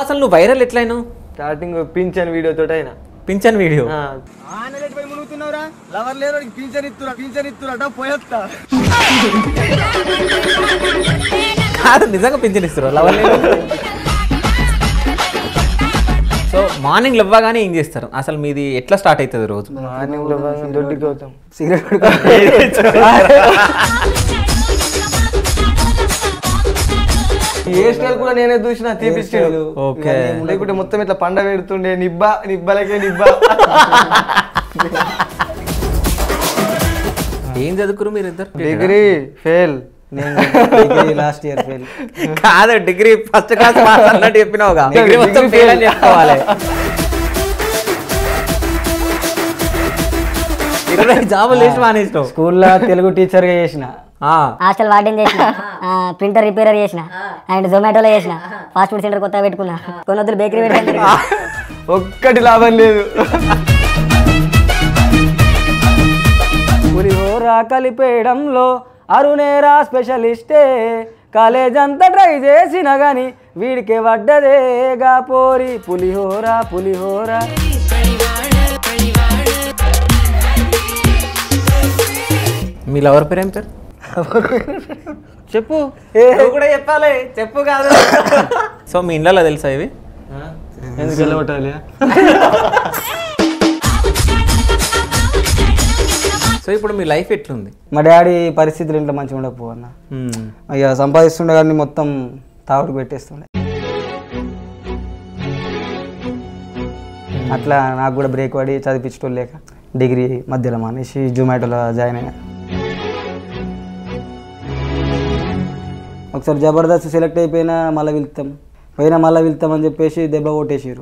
అసలు నువ్వు వైరల్ ఎట్లయినావు స్టార్టింగ్ పింఛన్ వీడియో తోటి అయినా పింఛన్ వీడియో ఆ. కాదు నిజంగా పింఛన్ ఇస్తారు లవర్ సో మార్నింగ్ లేవగానే ఏం చేస్తారు అసలు మీది ఎట్లా స్టార్ట్ అవుతుంది రోజు మార్నింగ్ లో భాగంగా దొడ్డికి పోతాం సిగరెట్ ఏ స్టైల్ కూడా నేనే చూసిన తీపిస్తాడు ఓకే లేకుంటే మొత్తం ఇట్లా పండ పెడుతుండే నిబ్బ నిబ్బలకే నిబ్బ ఏం చదువుకురు మీరు ఇద్దరు డిగ్రీ ఫెయిల్ నేను లాస్ట్ ఇయర్ ఫెయిల్ కాదు డిగ్రీ ఫస్ట్ క్లాస్ పాస్ అన్నట్టు చెప్పినావుగా డిగ్రీ మొత్తం ఫెయిల్ అని చెప్పుకోవాలి ఇరవై జాబులు వేసి మానేసినావు స్కూల్లో తెలుగు టీచర్గా చేసిన ఆ, హాస్టల్ వార్డెన్ చేసిన ప్రింటర్ రిపేరర్ చేసిన అండ్ జొమాటోలో చేసిన ఫాస్ట్ ఫుడ్ సెంటర్ కొత్తగా పెట్టుకున్నా కొన్ని వద్దులు బేకరీ పెట్టుకున్నా ఒక్కటి లాభం లేదు పులిహోర కలిపేయడంలో అరుణేరా స్పెషలిస్టే కాలేజ్ అంతా ట్రై చేసిన గాని వీడికే పడ్డదేగా పోరి పులిహోర పులిహోర మీ లవర్ పేరు ఏం పేరు చెప్పు నువ్వు కూడా చెప్పాలి చెప్పు కాదు సో మీ ఇంట్లో తెలుసా ఇవి ఎందుకు వెళ్ళగొట్టాలి సో ఇప్పుడు మీ లైఫ్ ఎట్లుంది మా డాడీ పరిస్థితులు ఇంట్లో మంచిగా ఉండకపో అన్న మ్మ్. ఇక సంపాదిస్తుండే కానీ మొత్తం తాగుడు పెట్టేస్తుండే అట్లా నాకు కూడా బ్రేక్ పడి చదివించడం లేక డిగ్రీ మధ్యలో మానేసి జొమాటోలో జాయిన్ అయినా ఒకసారి జబర్దస్త్ సెలెక్ట్ అయిపోయినా మళ్ళీ వెళ్తాం పోయినా మళ్ళీ వెళ్తాం అని చెప్పేసి దెబ్బ కొట్టేసిర్రు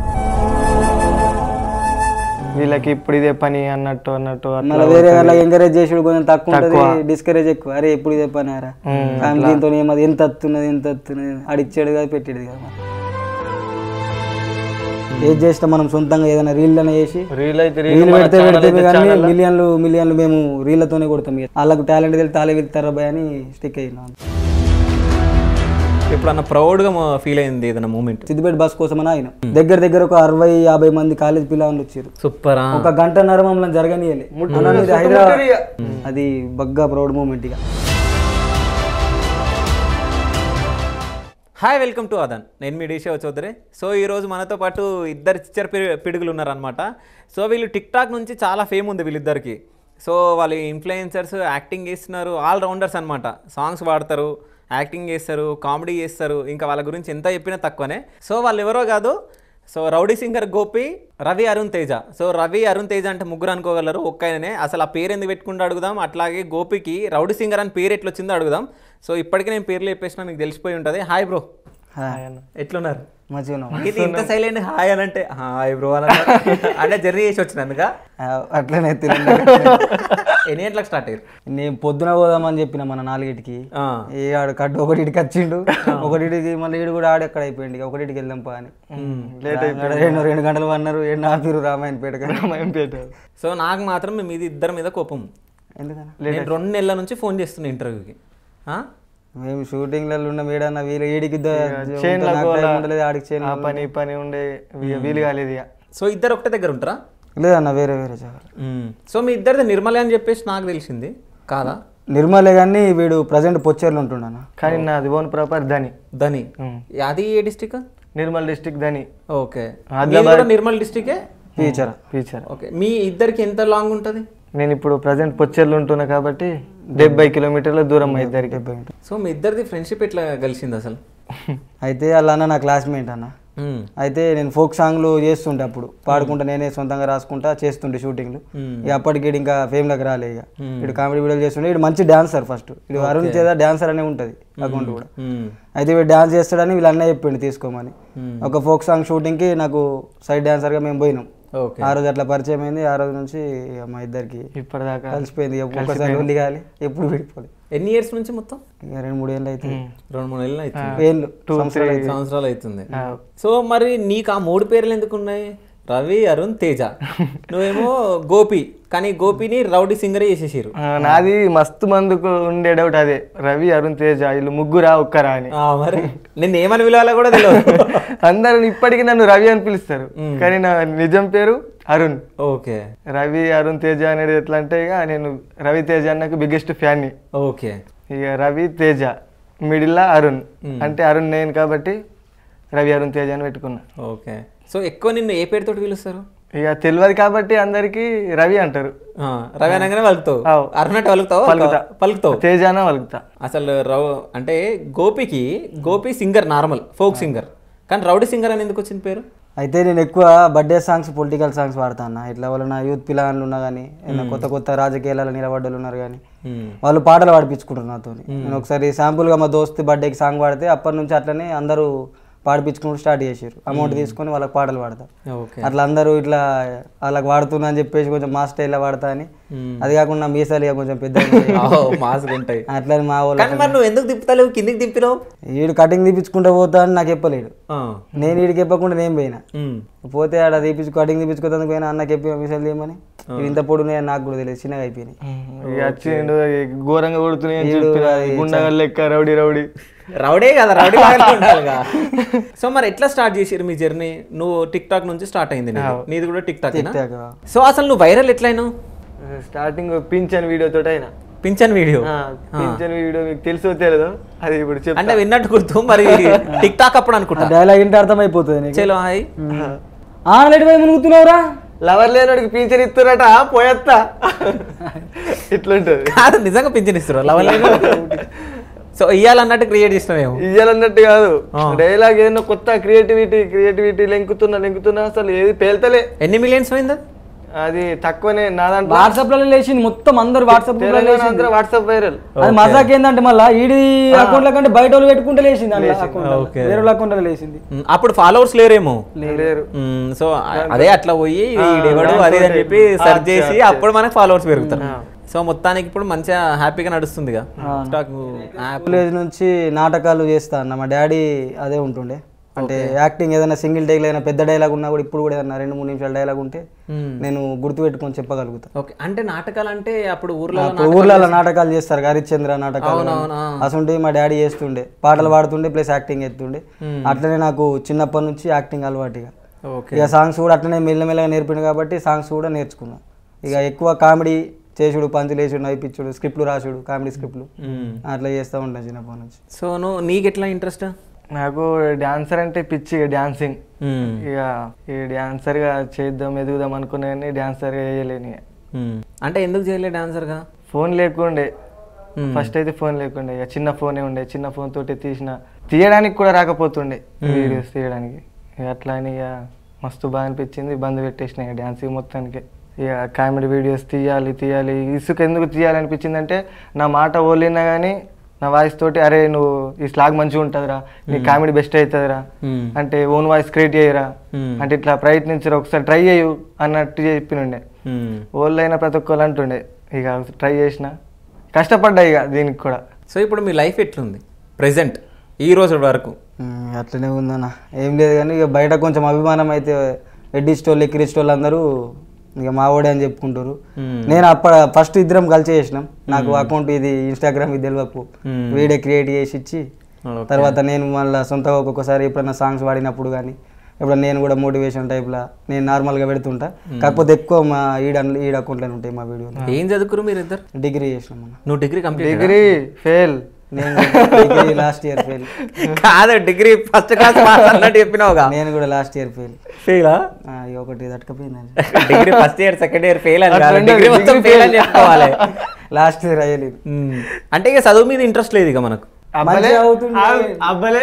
వీళ్ళకి ఇప్పుడు ఇదే పని అన్నట్టు అన్నట్టు అట్లా మళ్ళీ వేరే వాళ్ళ ఎంకరేజ్ చేసి కొంచెం తక్కువ తక్కువ. ఉంటుంది డిస్కరేజ్ ఎక్కువ అరే ఎప్పుడు ఇదే పని రా ఫ్యామిలీతో ఏమది ఎంత వస్తున్నది ఎంత వస్తున్నది అడిచ్చాడు కదా పెట్టాడు కదా ఏది చేసినా మనం సొంతంగా ఏదైనా రీల్ అనే చేసి రీల్ అయితే రీల్ రీల్ పెడితే పెడితే కానీ మిలియన్లు మిలియన్లు మేము రీళ్ళతోనే కొడతాం ఇక. వాళ్ళకు టాలెంట్ తెలిసి తాలే వెళ్తారా భయ అని స్టిక్ అయినాం ఎప్పుడన్నా ప్రౌడ్గా ఫీల్ అయింది ఏదైనా మూమెంట్ సిద్దిపేట బస్ కోసం అని ఆయన దగ్గర దగ్గర ఒక అరవై యాభై మంది కాలేజ్ పిల్లలు వచ్చారు సూపరా ఒక గంటన్నర మమ్మల్ని జరగనియలే అన్న మీది హైదరాబాద్ అది బగ్గా ప్రౌడ్ మూమెంట్ ఇక హాయ్ వెల్కమ్ టు అదన్ నేను మీ డీషో చౌదరి సో ఈరోజు మనతో పాటు ఇద్దరు చిచ్చర్ పిడి- పిడుగులు ఉన్నారనమాట సో వీళ్ళు టిక్ టాక్ నుంచి చాలా ఫేమ్ ఉంది వీళ్ళిద్దరికి సో వాళ్ళు ఇన్ఫ్లుయెన్సర్స్ యాక్టింగ్ చేస్తున్నారు ఆల్ రౌండర్స్ అనమాట సాంగ్స్ పాడతారు యాక్టింగ్ చేస్తారు కామెడీ చేస్తారు ఇంకా వాళ్ళ గురించి ఎంత చెప్పినా తక్కువనే సో వాళ్ళు ఎవరో కాదు so rowdy singer Gopi Ravi Arun Teja so Ravi Arun Teja అంటే ముగ్గురు అనుకోగలరు ఒక్కయననే అసలు ఆ పేరు ఎందుకు పెట్టుకుంటూ అడుగుదాం అట్లాగే గోపికి రౌడీ సింగర్ అని పేరు ఎట్లా వచ్చిందో అడుగుదాం సో ఇప్పటికీ నేను పేర్లు చెప్పేసిన మీకు తెలిసిపోయి ఉంటుంది హాయ్ బ్రో ఎట్లున్నారు మంచిగా ఉన్నాం. ఇది ఇంత సైలెంట్ హాయ్ అని అంటే హాయ్ బ్రో అని అన్నారు. అంటే జర్నీ చేసి వచ్చినందుక ఆ, అట్లనే తిరిగి ఎన్ని గంటలకు స్టార్ట్ అయ్యారు నేను పొద్దున పోదామని చెప్పిన మన నాలుగింటికి ఆ. ఏ ఆడు కట్టు ఒకటికి వచ్చిండు ఒకటికి మళ్ళీ ఈడు కూడా ఆడు ఎక్కడ అయిపోయింది ఇక ఒకటికి వెళ్దాం పా అని లేట్ రాగానే రెండు రెండు గంటలు అన్నారు ఏడు ఆపిరు రామాయణపేట రామాయంపేట సో నాకు మాత్రం మీ మీద ఇద్దరి మీద కోపం ఎందుకన్నా నేను రెండు నెలల నుంచి ఫోన్ చేస్తున్నా ఇంటర్వ్యూకి మేము షూటింగ్లలో ఉన్న వీడన్న వీళ్ళు ఏడికి చైన్ల ఉండలేదు ఆడికి చైన్ ఆ పని ఈ పని ఉండే వీ- వీలు కాలేదు ఇక సో ఇద్దరు ఒకటే దగ్గర ఉంటారా లేదన్న వేరే వేరే జాగాలు సో మీ ఇద్దరిది నిర్మలే అని చెప్పేసి నాకు తెలిసింది కాదా నిర్మలే కానీ వీడు ప్రజెంట్ పొచ్చేర్లు ఉంటుండన్న కానీ నాది ఓన్ ప్రాపర్ ధని ధని ఉమ్. అది ఏ district Nirmal district Dhani okay Adilabad. మీది కూడా నిర్మల్ డిస్టికే ఫ్యూచర్ ఫీచర్ ఓకే మీ ఇద్దరికి ఎంత లాంగ్ ఉంటుంది నేను ఇప్పుడు ప్రజెంట్ పొచ్చెర్లు ఉంటున్నా కాబట్టి డెబ్బై కిలోమీటర్ల దూరం మా ఇద్దరికి సో మీ ఇద్దరిది ఫ్రెండ్షిప్ ఎట్లా కలిసింది అసలు అయితే వాళ్ళ అన్న నా క్లాస్మేట్ అన్న మ్మ్. అయితే నేను ఫోక్ సాంగ్లు చేస్తుంటే అప్పుడు పాడుకుంటా నేనే సొంతంగా రాసుకుంటా చేస్తుండే షూటింగ్లు మ్మ్. ఇక అప్పటికి ఈడు ఇంకా ఫేమ్లోకి రాలే ఇక ఇటు కామెడీ వీడియోలు చేస్తుండే ఇటు మంచి డాన్సర్ ఫస్ట్ ఇటు అరుణ్ చేద డాన్సర్ అనే ఉంటుంది అకౌంట్ కూడా మ్మ్. అయితే వీడు డాన్స్ చేస్తాడని వీళ్ళు అన్నయ్య చెప్పిండు తీసుకోమని ఒక ఫోక్ సాంగ్ షూటింగ్కి నాకు సైడ్ డాన్సర్గా మేము పోయినాం ఓకే ఆ రోజు అట్లా పరిచయం అయింది ఆ రోజు నుంచి ఇక మా ఇద్దరికి ఇప్పటిదాకా కలిసిపోయింది ఇక ఒక్కసారి ఉల్లి కాలి ఎప్పుడు విడిపోలేదు ఎన్ని ఇయర్స్ నుంచి మొత్తం ఇక రెండు మూడు ఏళ్ళు అయితే రెండు మూడు నెలలు అవుతుంది ఏళ్ళు సంవత్సరాలు అయితే సంవత్సరాలు అవుతుంది సో మరి నీకు ఆ మూడు పేర్లు ఎందుకు ఉన్నాయి రవి అరుణ్ తేజ నువ్వేమో గోపి కానీ గోపిని రౌడీ సింగర్ చేసేసారు ఆ, నాది మస్తు మందుకు ఉండే డౌట్ అదే రవి అరుణ్ తేజ వీళ్ళు ముగ్గురా ఒక్కరా అని మరి నిన్ను ఏమని పిలవాలో కూడా తెలియదు అందరూ ఇప్పటికీ నన్ను రవి అని పిలుస్తారు కానీ నా నిజం పేరు అరుణ్ ఓకే రవి అరుణ్ తేజ అనేది ఎట్లా అంటే ఇక నేను రవి తేజ అన్నకు బిగ్గెస్ట్ ఫ్యాన్ని ఓకే ఇక రవి తేజ మిడిల్లా అరుణ్ అంటే అరుణ్ నేను కాబట్టి రవి అరుణ్ తేజ అని పెట్టుకున్నా ఓకే సో ఎక్కువ నిన్ను ఏ పేరుతోటి పిలుస్తారు ఇక తెలియదు కాబట్టి అందరికి రవి అంటారు ఆ, రవి అనగానే పలుకుతావు అవు. అరుణట్టు పలుకుతావు పలుకుతా. పలుకుతావు తేజ అన్న వలుగుతా అసలు రౌ అంటే గోపికి Gopi singer normal folk singer కానీ రౌడీ సింగర్ అని ఎందుకు వచ్చింది పేరు అయితే నేను ఎక్కువ బర్త్డే సాంగ్స్ పొలిటికల్ సాంగ్స్ వాడతా అన్న ఇట్లా వాళ్ళ నా యూత్ పిల్లలు ఉన్నా కానీ ఏమైనా కొత్త కొత్త రాజకీయాలలో నిలబడ్డలు ఉన్నారు కానీ మ్మ్. వాళ్ళు పాటలు పాడిపించుకుంటారు నాతో నేను ఒకసారి శాంపుల్గా మా దోస్త్ బర్త్డేకి సాంగ్ పాడితే అప్పటి నుంచి అట్లనే అందరూ పాడిపించుకుంటూ స్టార్ట్ చేసారు అమౌంట్ తీసుకొని వాళ్ళకి పాటలు పాడతారు ఓకే అట్లా అందరూ ఇట్లా వాళ్ళకి వాడుతున్నా అని చెప్పేసి కొంచెం మా స్టైల్లో వాడతా అని మ్మ్. అది కాకుండా మీసాలు ఇక కొంచెం పెద్ద మాస్గా ఉంటాయి అట్లా మా వాళ్ళు కానీ మరి నువ్వు ఎందుకు తిప్పుతలేవు కిందికి తిప్పినావు వీడు కటింగ్ తీపించుకుంటూ పోతా అని నాకు చెప్పలేడు ఆ. నేను వీడికి చెప్పకుండా నేను పోయినా మ్మ్. పోతే ఆడ తీపించు కటింగ్ తీపించుకోవడానికి పోయినా అన్నకి చెప్పి మిసాలు తీయమని ఇవి ఇంత పొడునే నాకు కూడా తెలియదు చిన్నగా అయిపోయినాయి ఇక వచ్చిండు ఇక ఘోరంగా కొడుతున్నాయి అని చెప్పిన గుండగా లెక్క రౌడీ రౌడీ రౌడే కదా రౌడీ లాగానే ఉండాలిగా సో మరి ఎట్లా స్టార్ట్ చేసారు మీ జర్నీ నువ్వు టిక్ టాక్ నుంచి స్టార్ట్ అయింది నీది. నీది కూడా టిక్ టాక్ TikTok. సో అసలు నువ్వు వైరల్ ఎట్లయినావు స్టార్టింగ్ పింఛన్ వీడియో తోటి అయినా పింఛన్ వీడియో ఆ, పింఛన్ వీడియో మీకు తెలుసో తెలియదు అది ఇప్పుడు చెప్తా అంటే విన్నట్టు గుర్తు మరి టిక్ టాక్ అప్పుడు అనుకుంటా డైలాగ్ ఇంటి అర్థమైపోతుంది నీకు చలో హాయ్ ఆనలేటి పోయి మునుగుతున్నావురా లవర్ లేనోడికి పింఛన్ ఇస్తున్నట పోయేస్తా ఇట్లుంటది కాదు నిజంగా పింఛన్ ఇస్తారు లవల్ సో ఇయ్యాలన్నట్టు క్రియేట్ చేసినావేమో ఇయ్యాలన్నట్టు కాదు డైలాగ్ ఏదైనా కొత్త క్రియేటివిటీ క్రియేటివిటీ లెంకుతున్నా లెంకుతున్నా అసలు ఏది పేల్తలే ఎన్ని మిలియన్స్ పోయిందా అది తక్కువనే నా దాంట్లో వాట్సాప్ లో లేచింది మొత్తం అందరు వాట్సాప్ తెలంగాణ అంతా వాట్సాప్ వైరల్ అది మజాక్ ఏంటంటే మళ్ళీ ఈడి అకౌంట్ల కంటే బయట వాళ్ళు పెట్టుకుంటే లేచింది అందులో account లో. Okay. వేరే వాళ్ళ అకౌంట్ లేచింది మ్, అప్పుడు ఫాలోవర్స్ లేరేమో లేరు మ్, సో అ- అదే అట్లా పోయి ఈడెవడు అది ఇది అని చెప్పి సెర్చ్ చేసి అప్పుడు మనకు ఫాలోవర్స్ పెరుగుతారు సో మొత్తానికి ఇప్పుడు మంచిగా హ్యాపీగా నడుస్తుందిగా టిక్టాక్ యాప్ కాలేజ్ నుంచి నాటకాలు చేస్తా అన్న మా డాడీ అదే ఉంటుండే అంటే యాక్టింగ్ ఏదైనా సింగిల్ డైలాగ్ ఏదైనా పెద్ద డైలాగ్ ఉన్నా కూడా ఇప్పుడు కూడా ఏదైనా రెండు మూడు నిమిషాల డైలాగ్ ఉంటే నేను గుర్తుపెట్టుకొని చెప్పగలుగుతా ఓకే అంటే నాటకాలు అంటే అప్పుడు ఊర్లో ఇప్పుడు ఊర్లలో నాటకాలు చేస్తారు హరిశ్చంద్ర నాటకాలు అవునవును, అసలు మా డాడీ చేస్తుండే పాటలు పాడుతుండే ప్లస్ యాక్టింగ్ ఎత్తుండే అట్లనే నాకు చిన్నప్పటి నుంచి యాక్టింగ్ అలవాటుగా ఓకే ఇక సాంగ్స్ కూడా అట్లనే మెల్లమెల్లగా నేర్పిండు కాబట్టి సాంగ్స్ కూడా నేర్చుకున్నాం ఇక ఎక్కువ కామెడీ చేసుడు పంచులు వేసుడు నైపించుడు స్క్రిప్ట్లు రాసుడు కామెడీ స్క్రిప్ట్లు అట్లా చేస్తూ ఉంటాను చిన్నప్పటి నుంచి సో నువ్వు నీకు ఎట్లా ఇంట్రెస్ట్ నాకు డాన్సర్ అంటే పిచ్చి డాన్సింగ్ ఇక ఈ డాన్సర్ గా చేద్దాం ఎదుగుదాం అనుకున్నా కానీ డాన్సర్ గా వేయలేని ఇక. అంటే ఎందుకు చేయలే డాన్సర్గా ఫోన్ లేకుండే ఫస్ట్ అయితే ఫోన్ లేకుండే ఇక చిన్న ఫోనే ఉండే చిన్న ఫోన్ తోటి తీసిన తీయడానికి కూడా రాకపోతుండే వీడియోస్ తీయడానికి ఇక అట్లా అని ఇక మస్తు బాగా అనిపించింది బంద్ పెట్టేసిన ఇక డాన్స్ మొత్తానికి ఇక కామెడీ వీడియోస్ తీయాలి తీయాలి ఇసుక ఎందుకు తీయాలి అనిపించింది అంటే నా మాట ఓలినా కానీ నా వాయిస్ తోటి అరే నువ్వు ఈ స్లాగ్ మంచిగా ఉంటుందిరా నీ కామెడీ బెస్ట్ అవుతుందిరా అంటే ఓన్ వాయిస్ క్రియేట్ చేయరా అంటే ఇట్లా ప్రయత్నించరా ఒకసారి ట్రై చేయు అన్నట్టు చెప్పినుండే ఓళ్ళు అయినా ప్రతి ఒక్కళ్ళు అంటుండే ఇక ట్రై చేసిన కష్టపడ్డా ఇక దీనికి కూడా సో ఇప్పుడు మీ లైఫ్ ఎట్లుంది ప్రెసెంట్ ఈ రోజు వరకు ఉమ్, అట్లనే ఉందన్న ఏం లేదు కానీ ఇక బయట కొంచెం అభిమానం అయితే ఎడ్డిస్ట్ వాళ్ళు ఎక్కిరిస్ట్ వాళ్ళు అందరూ ఇక మావోడే అని చెప్పుకుంటారు నేను అప్ప ఫస్ట్ ఇద్దరం కలిసి చేసినాం నాకు అకౌంట్ ఇది ఇన్స్టాగ్రామ్ ఇది తెలియకు వీడియో క్రియేట్ చేసి ఇచ్చి తర్వాత నేను మళ్ళీ సొంతగా ఒక్కొక్కసారి ఎప్పుడైనా సాంగ్స్ పాడినప్పుడు కానీ ఎప్పుడైనా నేను కూడా మోటివేషన్ టైప్లో నేను నార్మల్గా పెడుతుంటా కాకపోతే ఎక్కువ మా ఈడ ఈడ అకౌంట్లోనే ఉంటాయి మా వీడియోలు ఏం చదువుకురు మీరు ఇద్దరు డిగ్రీ చేసినాం అన్న నువ్వు డిగ్రీ కంప్లీట్ డిగ్రీ ఫెయిల్ నేను డిగ్రీ లాస్ట్ ఇయర్ ఫెయిల్ కాదు డిగ్రీ ఫస్ట్ క్లాస్ పాస్ అన్నట్టు చెప్పినావుగా నేను కూడా లాస్ట్ ఇయర్ ఫెయిల్ ఫెయిలా ఒకటి తట్టుకపోయిందండి degree first year second year fail అని కాదు డిగ్రీ మొత్తం ఫెయిల్ అని చెప్పుకోవాలి లాస్ట్ ఇయర్ అయ్యలేదు ఉమ్. అంటే ఇక చదువు మీద ఇంట్రెస్ట్ లేదు ఇక మనకు అబ్బలే మంచిగా అవుతుండే. ఆ- అబ్బలే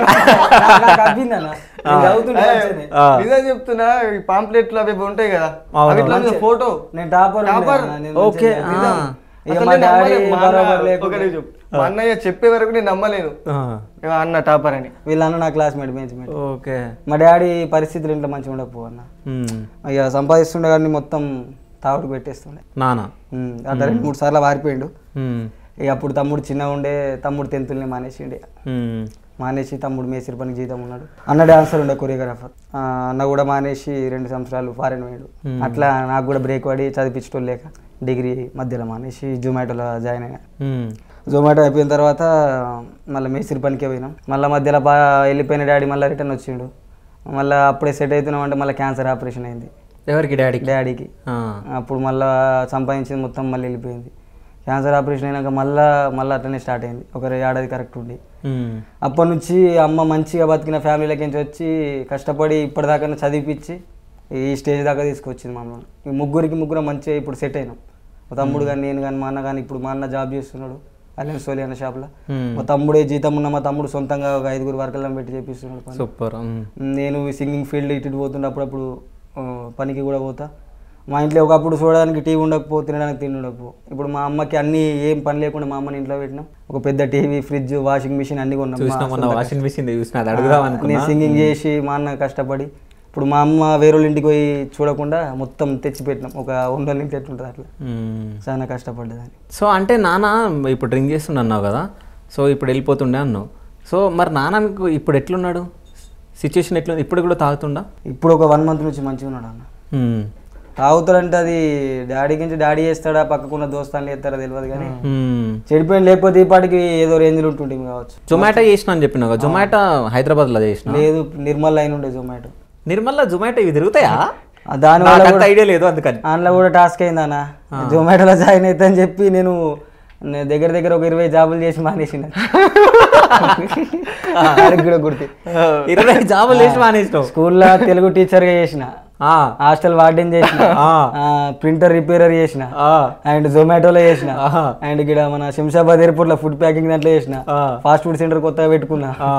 నాకు అబ్బిందన్న. నేను చదువుతుండే మంచిగానే. ఆ. నిజం చెప్తున్నా ఈ పాంప్లెట్లు అవి ఇవి ఉంటాయి కదా అవును. అవి ఇట్లా ఫోటో నేను టాపర్ టాపర్. ఓకే, ఆ. ఇక మా డాడీ బరోబర్ లేకుండా మా అన్నయ్య చెప్పే వరకు నేను నమ్మలేను ఇక అన్న టాపర్ అని వీళ్ళన్న నా క్లాస్మేట్ బెంచ్ మేట్ ఓకే మా డాడీ పరిస్థితులు ఇంట్లో మంచిగా ఉండకపో అన్న ఉమ్. ఇక సంపాదిస్తుండే కానీ మొత్తం తావుడు పెట్టేస్తుండే నానా ఉమ్, అట్లా రెండు మూడు సార్లు వారిపోయిండు ఉమ్. ఇక అప్పుడు తమ్ముడు చిన్నగా ఉండే తమ్ముడు టెన్త్ని మానేసిండే ఉమ్. మానేసి తమ్ముడు మేసిరి పనికి జీతం ఉన్నాడు అన్న డాన్సర్ ఉండే కొరియోగ్రాఫర్ అన్న కూడా మానేసి రెండు సంవత్సరాలు ఫారెన్ పోయాడు అట్లా నాకు కూడా బ్రేక్ పడి చదివించడం లేక డిగ్రీ మధ్యలో మానేసి జొమాటోలో జాయిన్ అయినా మ్మ్. జొమాటో అయిపోయిన తర్వాత మళ్ళీ మేసిరి పనికే పోయినాం మళ్ళీ మధ్యలో బాగా వెళ్ళిపోయిన డాడీ మళ్ళీ రిటర్న్ వచ్చిండు మళ్ళీ అప్పుడే సెట్ అవుతున్నాం అంటే మళ్ళీ క్యాన్సర్ ఆపరేషన్ అయింది ఎవరికి డాడీకి డాడీకి ఆ. అప్పుడు మళ్ళీ సంపాదించింది మొత్తం మళ్ళీ వెళ్ళిపోయింది క్యాన్సర్ ఆపరేషన్ అయినాక మళ్ళీ మళ్ళీ అట్లనే స్టార్ట్ అయింది ఒక ఏడాది కరెక్ట్ ఉండి మ్మ్. అప్పటి నుంచి అమ్మ మంచిగా బతికిన ఫ్యామిలీలకి నుంచి వచ్చి కష్టపడి ఇప్పటిదాకా చదివిపించి ఈ స్టేజ్ దాకా తీసుకొచ్చింది మమ్మల్ని ఈ ముగ్గురికి ముగ్గురు మంచిగా ఇప్పుడు సెట్ అయినాం మా తమ్ముడు కానీ నేను కానీ మా అన్న కానీ ఇప్పుడు మా అన్న జాబ్ చేస్తున్నాడు అలెన్ సోలి అన్న షాప్లో మ్మ్. మా తమ్ముడే జీతం ఉన్న మా తమ్ముడు సొంతంగా ఒక ఐదుగురు వర్కర్లను పెట్టి చేపిస్తున్నాడు పని. సూపర్ మ్మ్. నేను సింగింగ్ ఫీల్డ్ ఇటు ఇటు పోతుండే అప్పుడప్పుడు ఆ, పనికి కూడా పోతా మా ఇంట్లో ఒకప్పుడు చూడడానికి టీవీ ఉండకపో తినడానికి తిండి ఉండకపో ఇప్పుడు మా అమ్మకి అన్ని ఏం పని లేకుండా మా అమ్మని ఇంట్లో పెట్టినాం ఒక పెద్ద టీవీ ఫ్రిడ్జ్ వాషింగ్ మిషన్ అన్ని కొన్నాం చూసినా మా మొన్న సొంత వాషింగ్ మిషన్ చూసిన అది అడుగుదాం నేను అనుకున్నా సింగింగ్ చేసి మా అన్న కష్టపడి ఇప్పుడు మా అమ్మ వేరే ఇంటికి పోయి చూడకుండా మొత్తం తెచ్చి పెట్టినాం ఒక వందల నుంచి ఎట్లుంటుంది అట్లా మ్మ్. చాలా కష్టపడ్డదని సో అంటే నాన్న ఇప్పుడు డ్రింక్ చేస్తుండే అన్నావు కదా సో ఇప్పుడు వెళ్ళిపోతుండే అన్నావు సో మరి నాన్నకు ఇప్పుడు ఎట్లున్నాడు సిచ్యువేషన్ ఎట్లుంది ఇప్పుడు కూడా తాగుతుండా ఇప్పుడు ఒక వన్ మంత్ నుంచి మంచిగా ఉన్నాడు అన్న మ్మ్. తాగుతాడంటే అది డాడీ నుంచి డాడీ చేస్తాడా పక్కకున్న దోస్తాన్ని చేస్తాడా తెలియదు కానీ మ్మ్. చెడిపోయింది లేకపోతే ఈ పాటికి ఏదో రేంజ్లో ఉంటుండే కావచ్చు జొమాటో చేసిన అని చెప్పినావు కదా జొమాటో హైదరాబాద్లో చేసిన లేదు నిర్మల్ లైన్ ఉండే జొమాటో నిర్మల్లో జొమాటో ఇవి తిరుగుతాయా ఆ దానివల్ల నాకు అంత కూడా ఐడియా లేదు అందుకని అందులో కూడా టాస్క్ అయింది అన్న జొమాటోలో జాయిన్ అవుతా అని చెప్పి నేను నేను దగ్గర దగ్గర ఒక ఇరవై జాబులు చేసి మానేసిన ఆడికి కూడా గుర్తు ఇరవై జాబులు వేసి మానేసినావు స్కూల్లో తెలుగు టీచర్గా చేసిన ఆ, హాస్టల్ వార్డెన్ చేసిన ఆ. ప్రింటర్ రిపేరర్ చేసిన ఆ, అండ్ జొమాటోలో చేసిన ఆహా. అండ్ ఇక్కడ మన శంషాబాద్ ఎయిర్పోర్ట్ లో ఫుడ్ ప్యాకింగ్ దాంట్లో చేసిన ఆ. ఫాస్ట్ ఫుడ్ సెంటర్ కొత్తగా పెట్టుకున్నా ఆ.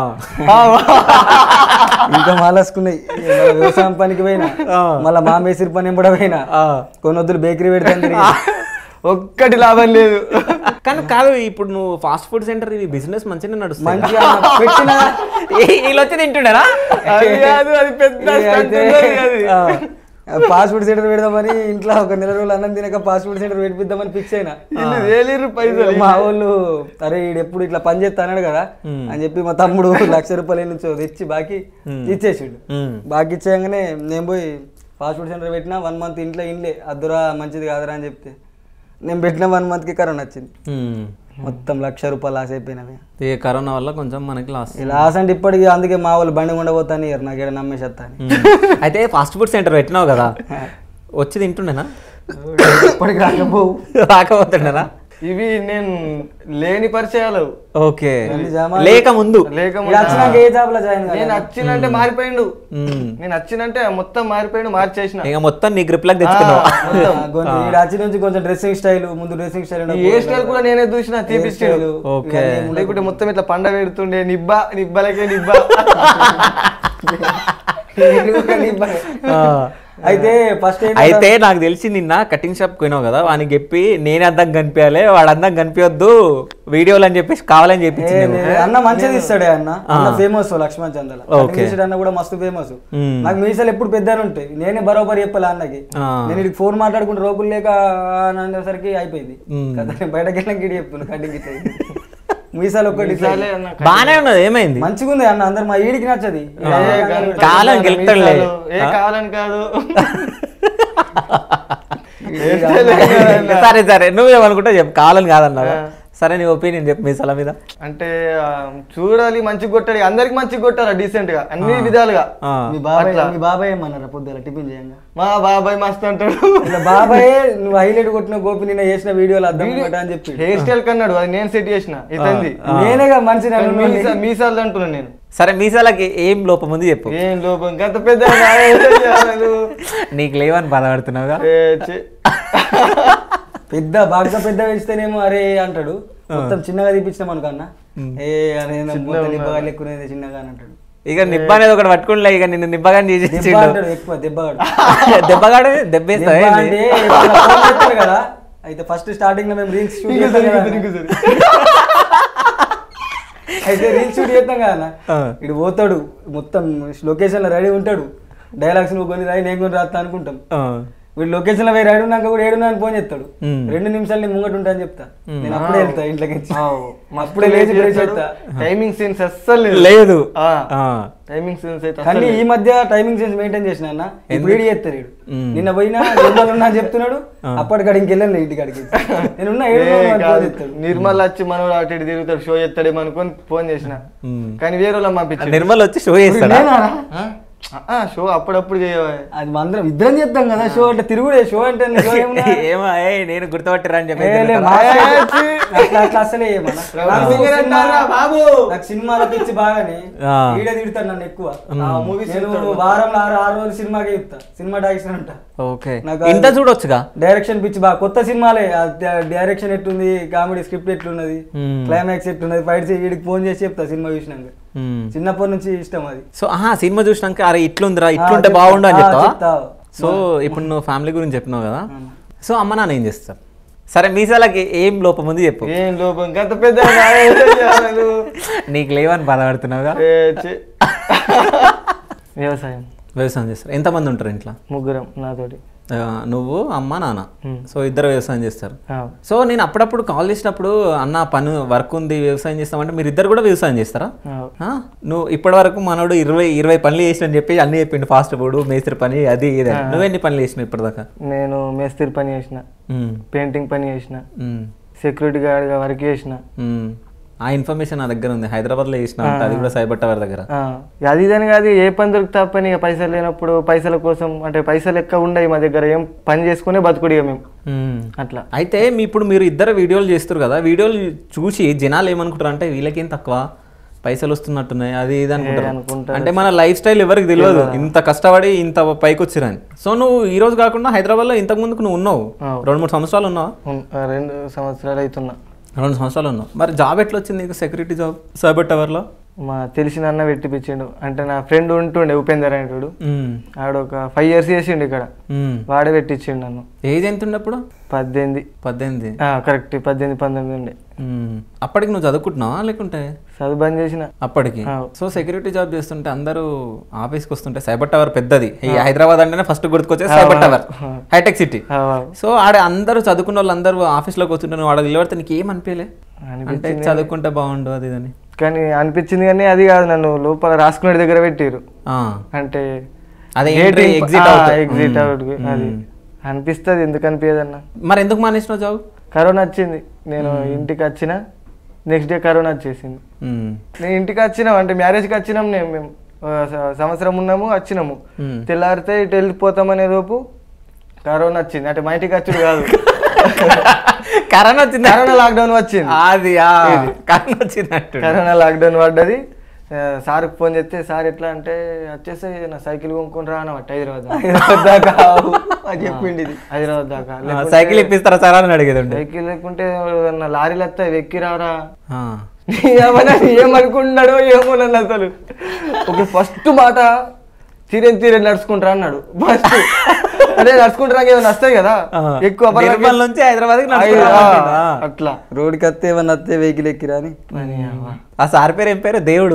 ఇంకా మాలేసుకున్నాయి మళ్ళా వ్యవసాయం పనికి పోయినా ఆ. మళ్ళీ మా మేసిరి పని కూడా పోయినా ఆ. కొన్ని వద్దులు బేకరీ పెడతాను ఒక్కటి లాభం లేదు కానీ కాదు ఇప్పుడు నువ్వు ఫాస్ట్ ఫుడ్ సెంటర్ ఇది బిజినెస్ మంచిగా నడుస్తుంది మంచిగా పెట్టిన వీళ్ళు వచ్చి తింటుండరా అది కాదు అది పెద్ద stunt ఉన్నది అది. ఫాస్ట్ ఫుడ్ సెంటర్ పెడదామని ఇంట్లో ఒక నెల రోజులు అన్నం తినక ఫాస్ట్ ఫుడ్ సెంటర్ పెట్టిద్దామని ఫిక్స్ అయినా వీళ్ళు వేలిర్రు పైసలు మా వాళ్ళు అరే ఈడు ఎప్పుడు ఇట్లా పని చేస్తా అన్నాడు కదా అని చెప్పి మా తమ్ముడు లక్ష రూపాయలు నుంచో తెచ్చి బాకీ ఇచ్చేసిండు మ్మ్. బాకీ ఇచ్చేయగానే నేను పోయి ఫాస్ట్ ఫుడ్ సెంటర్ పెట్టినా వన్ మంత్ ఇంట్లో ఇండ్లే అద్దురా మంచిది కాదురా అని చెప్తే నేను పెట్టిన వన్ మంత్కి కరోనా వచ్చింది మ్మ్. మొత్తం లక్ష రూపాయలు లాస్ అయిపోయినవి ఈ కరోనా వల్ల కొంచెం మనకి లాస్ ఈ లాస్ అంటే ఇప్పటికి అందుకే మా వాళ్ళు బండి ఉండబోతాను ఇయర్ నాకు ఇక్కడ నమ్మేసేస్తా అని అయితే ఫాస్ట్ ఫుడ్ సెంటర్ పెట్టినావు కదా వచ్చి తింటుండేనా ఇప్పటికి రాకపోవు రాకపోతుండేనా ఇవి నేను లేని పరిచయాలు ఓకే అన్ని జామాలు- లేక ముందు లేక ఇక్కడ వచ్చినాక ఏ జాబ్ లో జాయిన్ నేను వచ్చినంటే మారిపోయిండు మ్మ్. నేను వచ్చినంటే మొత్తం మారిపోయిండు మార్చేసిన ఇక మొత్తం నీ గ్రిప్ లాగా తెచ్చుకున్నావు ఇక్కడ వచ్చి నుంచి కొంచెం డ్రెస్సింగ్ స్టైల్ ముందు డ్రెస్సింగ్ స్టైల్ ఈ హెయిర్ స్టైల్ కూడా నేనే చూసిన తీపిచ్చాడు ఓకే లేకుంటే మొత్తం ఇట్లా పండ పెడుతుండే నిబ్బ నిబ్బలకే నిబ్బ అయితే ఫస్ట్ అయితే నాకు తెలిసి నిన్న కటింగ్ షాప్ పోయినావు కదా వానికి చెప్పి నేను అందం కనిపించాలి వాడు అందం కనిపించొద్దు వీడియోలు అని చెప్పేసి కావాలని చెప్పించింది అన్న మంచిది ఇస్తాడే అన్న అన్న ఫేమస్ లక్ష్మణ్ చందల Okay. అన్న కూడా మస్తు ఫేమస్ మ్మ్. నాకు మీసాలు ఎప్పుడు పెద్దనే ఉంటాయి నేనే బరోబర్ చెప్పాలి అన్నకి ఆ. నేను ఇటు ఫోన్ మాట్లాడుకుంటే రోకులు లేక అని అనేసరికి అయిపోయింది మ్మ్. కదా నేను బయటకి వెళ్ళిన గిడి చెప్తున్నా కటింగ్ ఇట్లా మీసాలు ఒక్కటి ఇట్లా. చాలే అన్న. బానే ఉన్నది ఏమైంది మంచిగా ఉంది అన్న అందరు మా ఈడికి నచ్చది కాలం గెలుపుతాడులే. ఏ కావాలని కాదు సరే సరే నువ్వేమనుకుంటా చెప్పు కావాలని కాదన్నావు సరే నీ ఒపీనియన్ చెప్పు మీ సల మీద అంటే ఆ, చూడాలి మంచిగా కొట్టాలి అందరికి మంచిగా కొట్టాలి డీసెంట్ గా అన్ని విధాలుగా ఆ. మీ బాబాయ్ మీ బాబాయ్ ఏమన్నారా పొద్దున టిఫిన్ చేయంగా మా బాబాయ్ మస్తు అంటాడు ఇలా బాబాయ్ నువ్వు హైలైట్ కొట్టిన గోపి నిన్న చేసిన వీడియోలు అర్థం కొట్ట అని చెప్పి హెయిర్ స్టైల్ కన్నాడు అది నేను సెట్ చేసిన ఇతంది నేనేగా మంచి కానీ మీసా- మీసాలు అంటున్నాను నేను సరే మీసాలకి ఏం లోపం ఉంది చెప్పు ఏం లోపం గత పెద్ద నాయకుడు. నీకు లేవని బాధపడుతున్నావుగా ఏ, ఛీ. పెద్ద బాగా పెద్ద పెంచితేనేమో అరే అంటాడు మొత్తం చిన్నగా తీపించినాం అనుకన్నా ఏ అరే నిబ్బగా లెక్కునేది చిన్నగా అని అంటాడు ఇక నిబ్బ అనేది ఒకటి పట్టుకుంటలే ఇక నిన్ను నిబ్బగాని దెబ్బ చేసేసిండు అంటాడు ఎక్కువ దెబ్బగాడు దెబ్బగాడు దెబ్బేస్తావా దెబ్బ ఏంది? అంటే ఎప్పుడైనా phone చేస్తారు కదా అయితే ఫస్ట్ స్టార్టింగ్ లో మేము రీల్స్ షూట్ చేస్తాం కదా అయితే రీల్స్ షూట్ చేస్తాం కదా అన్న. ఆ. ఇటు పోతాడు మొత్తం లొకేషన్ లో రెడీ ఉంటాడు డైలాగ్స్ నువ్వు కొన్ని రాయి నేను కొన్ని రాస్తా అనుకుంటాం ఆ. వీడు లొకేషన్ లో వేరే ఏడున్నాక కూడా ఏడున్నా అని ఫోన్ చేస్తాడు మ్మ్. రెండు నిమిషాలు నేను ముంగట ఉంటా అని చెప్తా నేను అప్పుడే వెళ్తా ఇంట్లోకి వచ్చి. అప్పుడే లేచి బ్రష్ చేస్తాడు. చేస్తా. టైమింగ్ సీన్స్ అస్సలు లేదు లేదు ఆ. ఆ. టైమింగ్ సీన్స్ అయితే కానీ అస్సలు ఈ మధ్య టైమింగ్ సెన్స్ మెయింటైన్ చేసిన అన్న ఇప్పుడు వీడి చేస్తాడు వీడు. నిన్న పోయినా జమ్మలు ఉన్నా అని చెప్తున్నాడు అప్పటికాడ ఇంకెళ్ళను ఇంటికాడికి నేను ఉన్నా ఏడు ఏ ఉన్నా అని కాదు. ఫోన్ చేస్తాడు నిర్మల్ వచ్చి మనోడు అటు ఇటు తిరుగుతాడు షో చేస్తాడేమో అనుకొని ఫోన్ చేసిన మ్మ్. కానీ వేరే వాళ్ళని పంపించాడు నిర్మల్ వచ్చి షో చేస్తాడా షో అప్పుడప్పుడు చేయవా అది అందరం ఇద్దరం చేద్దాం కదా షో అంటే తిరుగుడే షో అంటే షో ఏమున్నా? ఏమో ఏ నేను గుర్తుపట్టిరా అని చెప్పి ఏ లే, తిరుగుతారా? మా అట్లా అట్లా అసలే ఏమన్నా. నాకు సింగర్ సినిమా- అంటారా బాబు? నాకు సినిమాల పిచ్చి బాగానే ఆ. ఈడే తిడతాడు నన్ను ఎక్కువ మూవీస్ నేను వారంలో ఆరు ఆరు రోజులు సినిమాకే చెప్తా సినిమా డైరెక్షన్ ఉంటా ఓకే నాకు ఇంత చూడొచ్చుగా డైరెక్షన్ పిచ్చి బాగా కొత్త సినిమాలే ఆ డ- డైరెక్షన్ ఎట్లుంది కామెడీ స్క్రిప్ట్ ఎట్లున్నది మ్మ్. క్లైమాక్స్ ఎట్లున్నది ఫైట్స్ వీడికి ఫోన్ చేసి చెప్తా సినిమా చూసినాక మ్మ్. చిన్నప్పటి నుంచి ఇష్టం అది సో ఆహా సినిమా చూసినాక అరే ఇట్లుందిరా ఇట్లుంటే చెప్తా. బాగుండు అని ఆ, చెప్తావా చెప్తా. సో ఇప్పుడు నువ్వు ఫ్యామిలీ గురించి చెప్పినావు కదా సో అమ్మ నాన్న ఏం చేస్తారు సరే మీసాలకి ఏం లోపం ఉంది చెప్పు ఏం లోపం గంత పెద్ద నాయన ఏం చేయాలి నువ్వు? నీకు లేవని బాధపడుతున్నావుగా ఏ, ఛీ. వ్యవసాయం వ్యవసాయం చేస్తారు ఎంతమంది ఉంటారు ఇంట్లో ముగ్గురం నాతోటి ఆ, నువ్వు అమ్మ నాన్న సో ఇద్దరు వ్యవసాయం చేస్తారు ఆ, సో నేను అప్పుడప్పుడు కాల్ చేసినప్పుడు అన్న పని వర్క్ ఉంది వ్యవసాయం చేస్తామంటే మీరు ఇద్దరు కూడా వ్యవసాయం చేస్తారా ఆ. ఆ? నువ్వు ఇప్పటి వరకు మనోడు ఇరవై ఇరవై పనులు చేసిన చెప్పి అన్ని చెప్పిండు ఫాస్ట్ ఫుడ్ మేస్త్రి పని అది ఇది అని. నువ్వెన్ని పనులు చేసినావు ఇప్పటిదాకా నేను మేస్త్రి పని చేసిన ఉమ్, పెయింటింగ్ పని చేసిన ఉమ్, సెక్యూరిటీ గార్డ్గా వర్క్ చేసిన ఉమ్. ఆ ఇన్ఫర్మేషన్ నా దగ్గర ఉంది హైదరాబాద్లో చేసిన అంట, అది కూడా సైబర్ టవర్ దగ్గర ఆ, అది ఇదని కాదు ఏ పని దొరుకుతా పని ఇక పైసలు లేనప్పుడు పైసల కోసం అంటే పైసలు ఎక్కువ ఉండవు మా దగ్గర ఏం పని చేసుకునే బతుకుడు ఇక మేము ఉమ్. అట్లా అయితే మీ ఇప్పుడు మీరు ఇద్దరు వీడియోలు చేస్తారు కదా వీడియోలు చూసి జనాలు ఏమనుకుంటారు అంటే వీళ్ళకేం తక్కువ పైసలు వస్తున్నట్టున్నాయి అది ఇది అనుకుంటారు అనుకుంటారు. అంటే మన లైఫ్ స్టైల్ ఎవరికి తెలియదు ఇంత కష్టపడి ఇంత పైకి వచ్చిరని సో నువ్వు ఈ రోజు కాకుండా హైదరాబాద్లో ఇంతకు ముందుకు నువ్వు ఉన్నావు రెండు మూడు సంవత్సరాలు ఉన్నావా ఉన్- ఆ, రెండు సంవత్సరాలు అవుతున్నా రెండు సంవత్సరాలు ఉన్నావు మరి జాబ్ ఎట్లా వచ్చింది నీకు సెక్యూరిటీ జాబ్ సైబర్ టవర్లో మా తెలిసిన అన్న పెట్టిపించిండు అంటే నా ఫ్రెండ్ ఉంటుండే ఉపేందర్ అనేటోడు ఆడ ఒక ఫైవ్ ఇయర్స్ చేసిండు ఇక్కడ వాడే పెట్టించిండు నన్ను ఏజ్ ఎంత ఉండే అప్పుడు పద్దెనిమిది పద్దెనిమిది కరెక్ట్ పద్దెనిమిది పంతొమ్మిది ఉండే మ్మ్. అప్పటికి నువ్వు చదువుకుంటున్నావా లేకుంటే చదువు బంద్ చేసిన అప్పటికి ఆ. సో సెక్యూరిటీ జాబ్ చేస్తుంటే అందరూ ఆఫీస్కి వస్తుంటే సైబర్ టవర్ పెద్దది ఈ హైదరాబాద్ అంటేనే ఫస్ట్ గుర్తుకొచ్చేది సైబర్ టవర్ హైటెక్ సిటీ ఆ, సో ఆడ అందరూ చదువుకున్న వాళ్ళు అందరూ ఆఫీస్లోకి వస్తుంటే నువ్వు ఆడ నిలబడితే నీకు ఏం అనిపించలే అంటే చదువుకుంటే బాగుండు అది ఇదని కానీ అనిపించింది కానీ అది కాదు నన్ను లోపల రాసుకునే దగ్గర పెట్టిరు ఆ. అంటే అదే gate entry, in- exit ఆ, out. exit మ్మ్. out కి. అది అనిపిస్తుంది ఎందుకు అనిపించదు అన్న మరి ఎందుకు మానేసినావు జాబ్ కరోనా వచ్చింది నేను ఇంటికి వచ్చిన నెక్స్ట్ డే కరోనా వచ్చేసింది నేను ఇంటికి వచ్చినాం అంటే మ్యారేజ్కి వచ్చినాం నేను మేము ఆ, స- సంవత్సరం ఉన్నాము వచ్చినాము మ్మ్. తెల్లారితే ఇటు వెళ్ళిపోతామనే లోపు కరోనా వచ్చింది అంటే మా ఇంటికి వచ్చుడు కాదు కరోనా వచ్చింది కరోనా లాక్డౌన్ వచ్చింది అది ఆ, కరోనా వచ్చినట్టు కరోనా లాక్డౌన్ పడ్డది ఆ, సార్కి ఫోన్ చేస్తే సార్ ఎట్లా అంటే వచ్చేసి నా సైకిల్ కొనుక్కొని రా అన్నమాట హైదరాబాద్ దాకా. హైదరాబాద్ దాకా ఆవు అని చెప్పిండి ఇది హైదరాబాద్ దాకా ఆ, లేకుంటే సైకిల్ ఇప్పిస్తారా సార్ అని అడిగేది ఉండే. సైకిల్ లేకుంటే ఏదన్నా లారీలు వస్తాయి వెక్కి రారా ఆ ఏమన్నా ఏమనుకుంటున్నాడో ఏమో నన్ను అసలు ఒక ఫస్ట్ మాట తీరేం తీరేం నడుచుకుంటారా అన్నాడు ఫస్ట్ అదే నడుచుకుంటారా ఏమైనా వస్తాయి కదా ఆ. ఎక్కువ అప్పటిదాకా- నిర్మల్ నుంచి హైదరాబాద్కి ఐదు, నడుచుకుంటూ ఆ, వెళ్తుందా? అట్లా రోడ్కి వస్తే ఏమన్నా వస్తే వెహికల్ ఎక్కిరా అని ఆ సార్ పేరు ఏం పేరు దేవుడు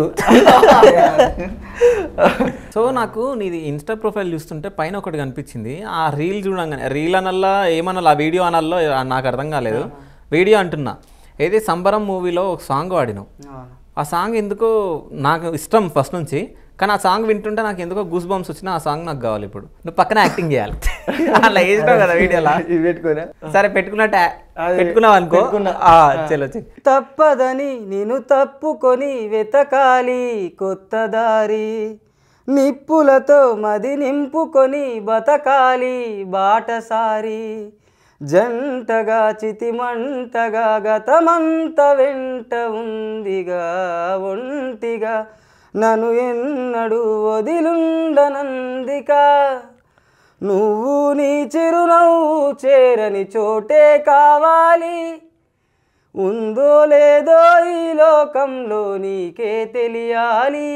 సో నాకు నీది ఇన్స్టా ప్రొఫైల్ చూస్తుంటే పైన ఒకటి కనిపించింది ఆ రీల్ చూడంగానే రీల్ అనల్లా ఏమనాలి ఆ వీడియో అనల్లో నాకు అర్థం కాలేదు వీడియో అంటున్నా ఏది సంబరం మూవీలో ఒక సాంగ్ వాడినావు ఆ సాంగ్ ఎందుకో నాకు ఇష్టం ఫస్ట్ నుంచి కానీ ఆ సాంగ్ వింటుంటే నాకు ఎందుకో గూస్ బంప్స్ వచ్చినా ఆ సాంగ్ నాకు కావాలి ఇప్పుడు నువ్వు పక్కన యాక్టింగ్ చేయాలి అలా వేసినావు కదా వీడియోలా ఇది పెట్టుకోరా సరే పెట్టుకున్నట్టు అది పెట్టుకున్నావు అనుకో పెట్టుకున్నా. ఆ, చలో చెయ్. తప్పదని నేను తప్పుకొని వెతకాలి కొత్త దారి నిప్పులతో మది నింపుకొని బతకాలి బాటసారి జంటగా చితిమంటగా గతమంత వెంట ఉందిగా ఒంటిగా నన్ను ఎన్నడూ వదిలుండనందిక నువ్వు నీ చిరునవ్వు చేరని చోటే కావాలి ఉందో లేదో ఈ లోకంలో నీకే తెలియాలి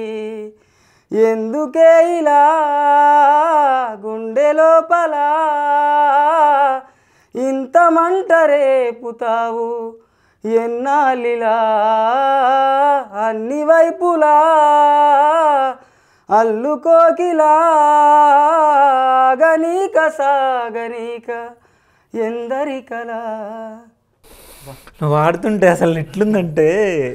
ఎందుకే ఇలా గుండె లోపల ఇంత మంట రేపుతావు ఎన్నాళ్ళిలా అన్ని వైపులా అల్లుకోకిలా గనీక సాగనీక ఎందరికలా నువ్వు వాడుతుంటే అసలు ఎట్లుందంటే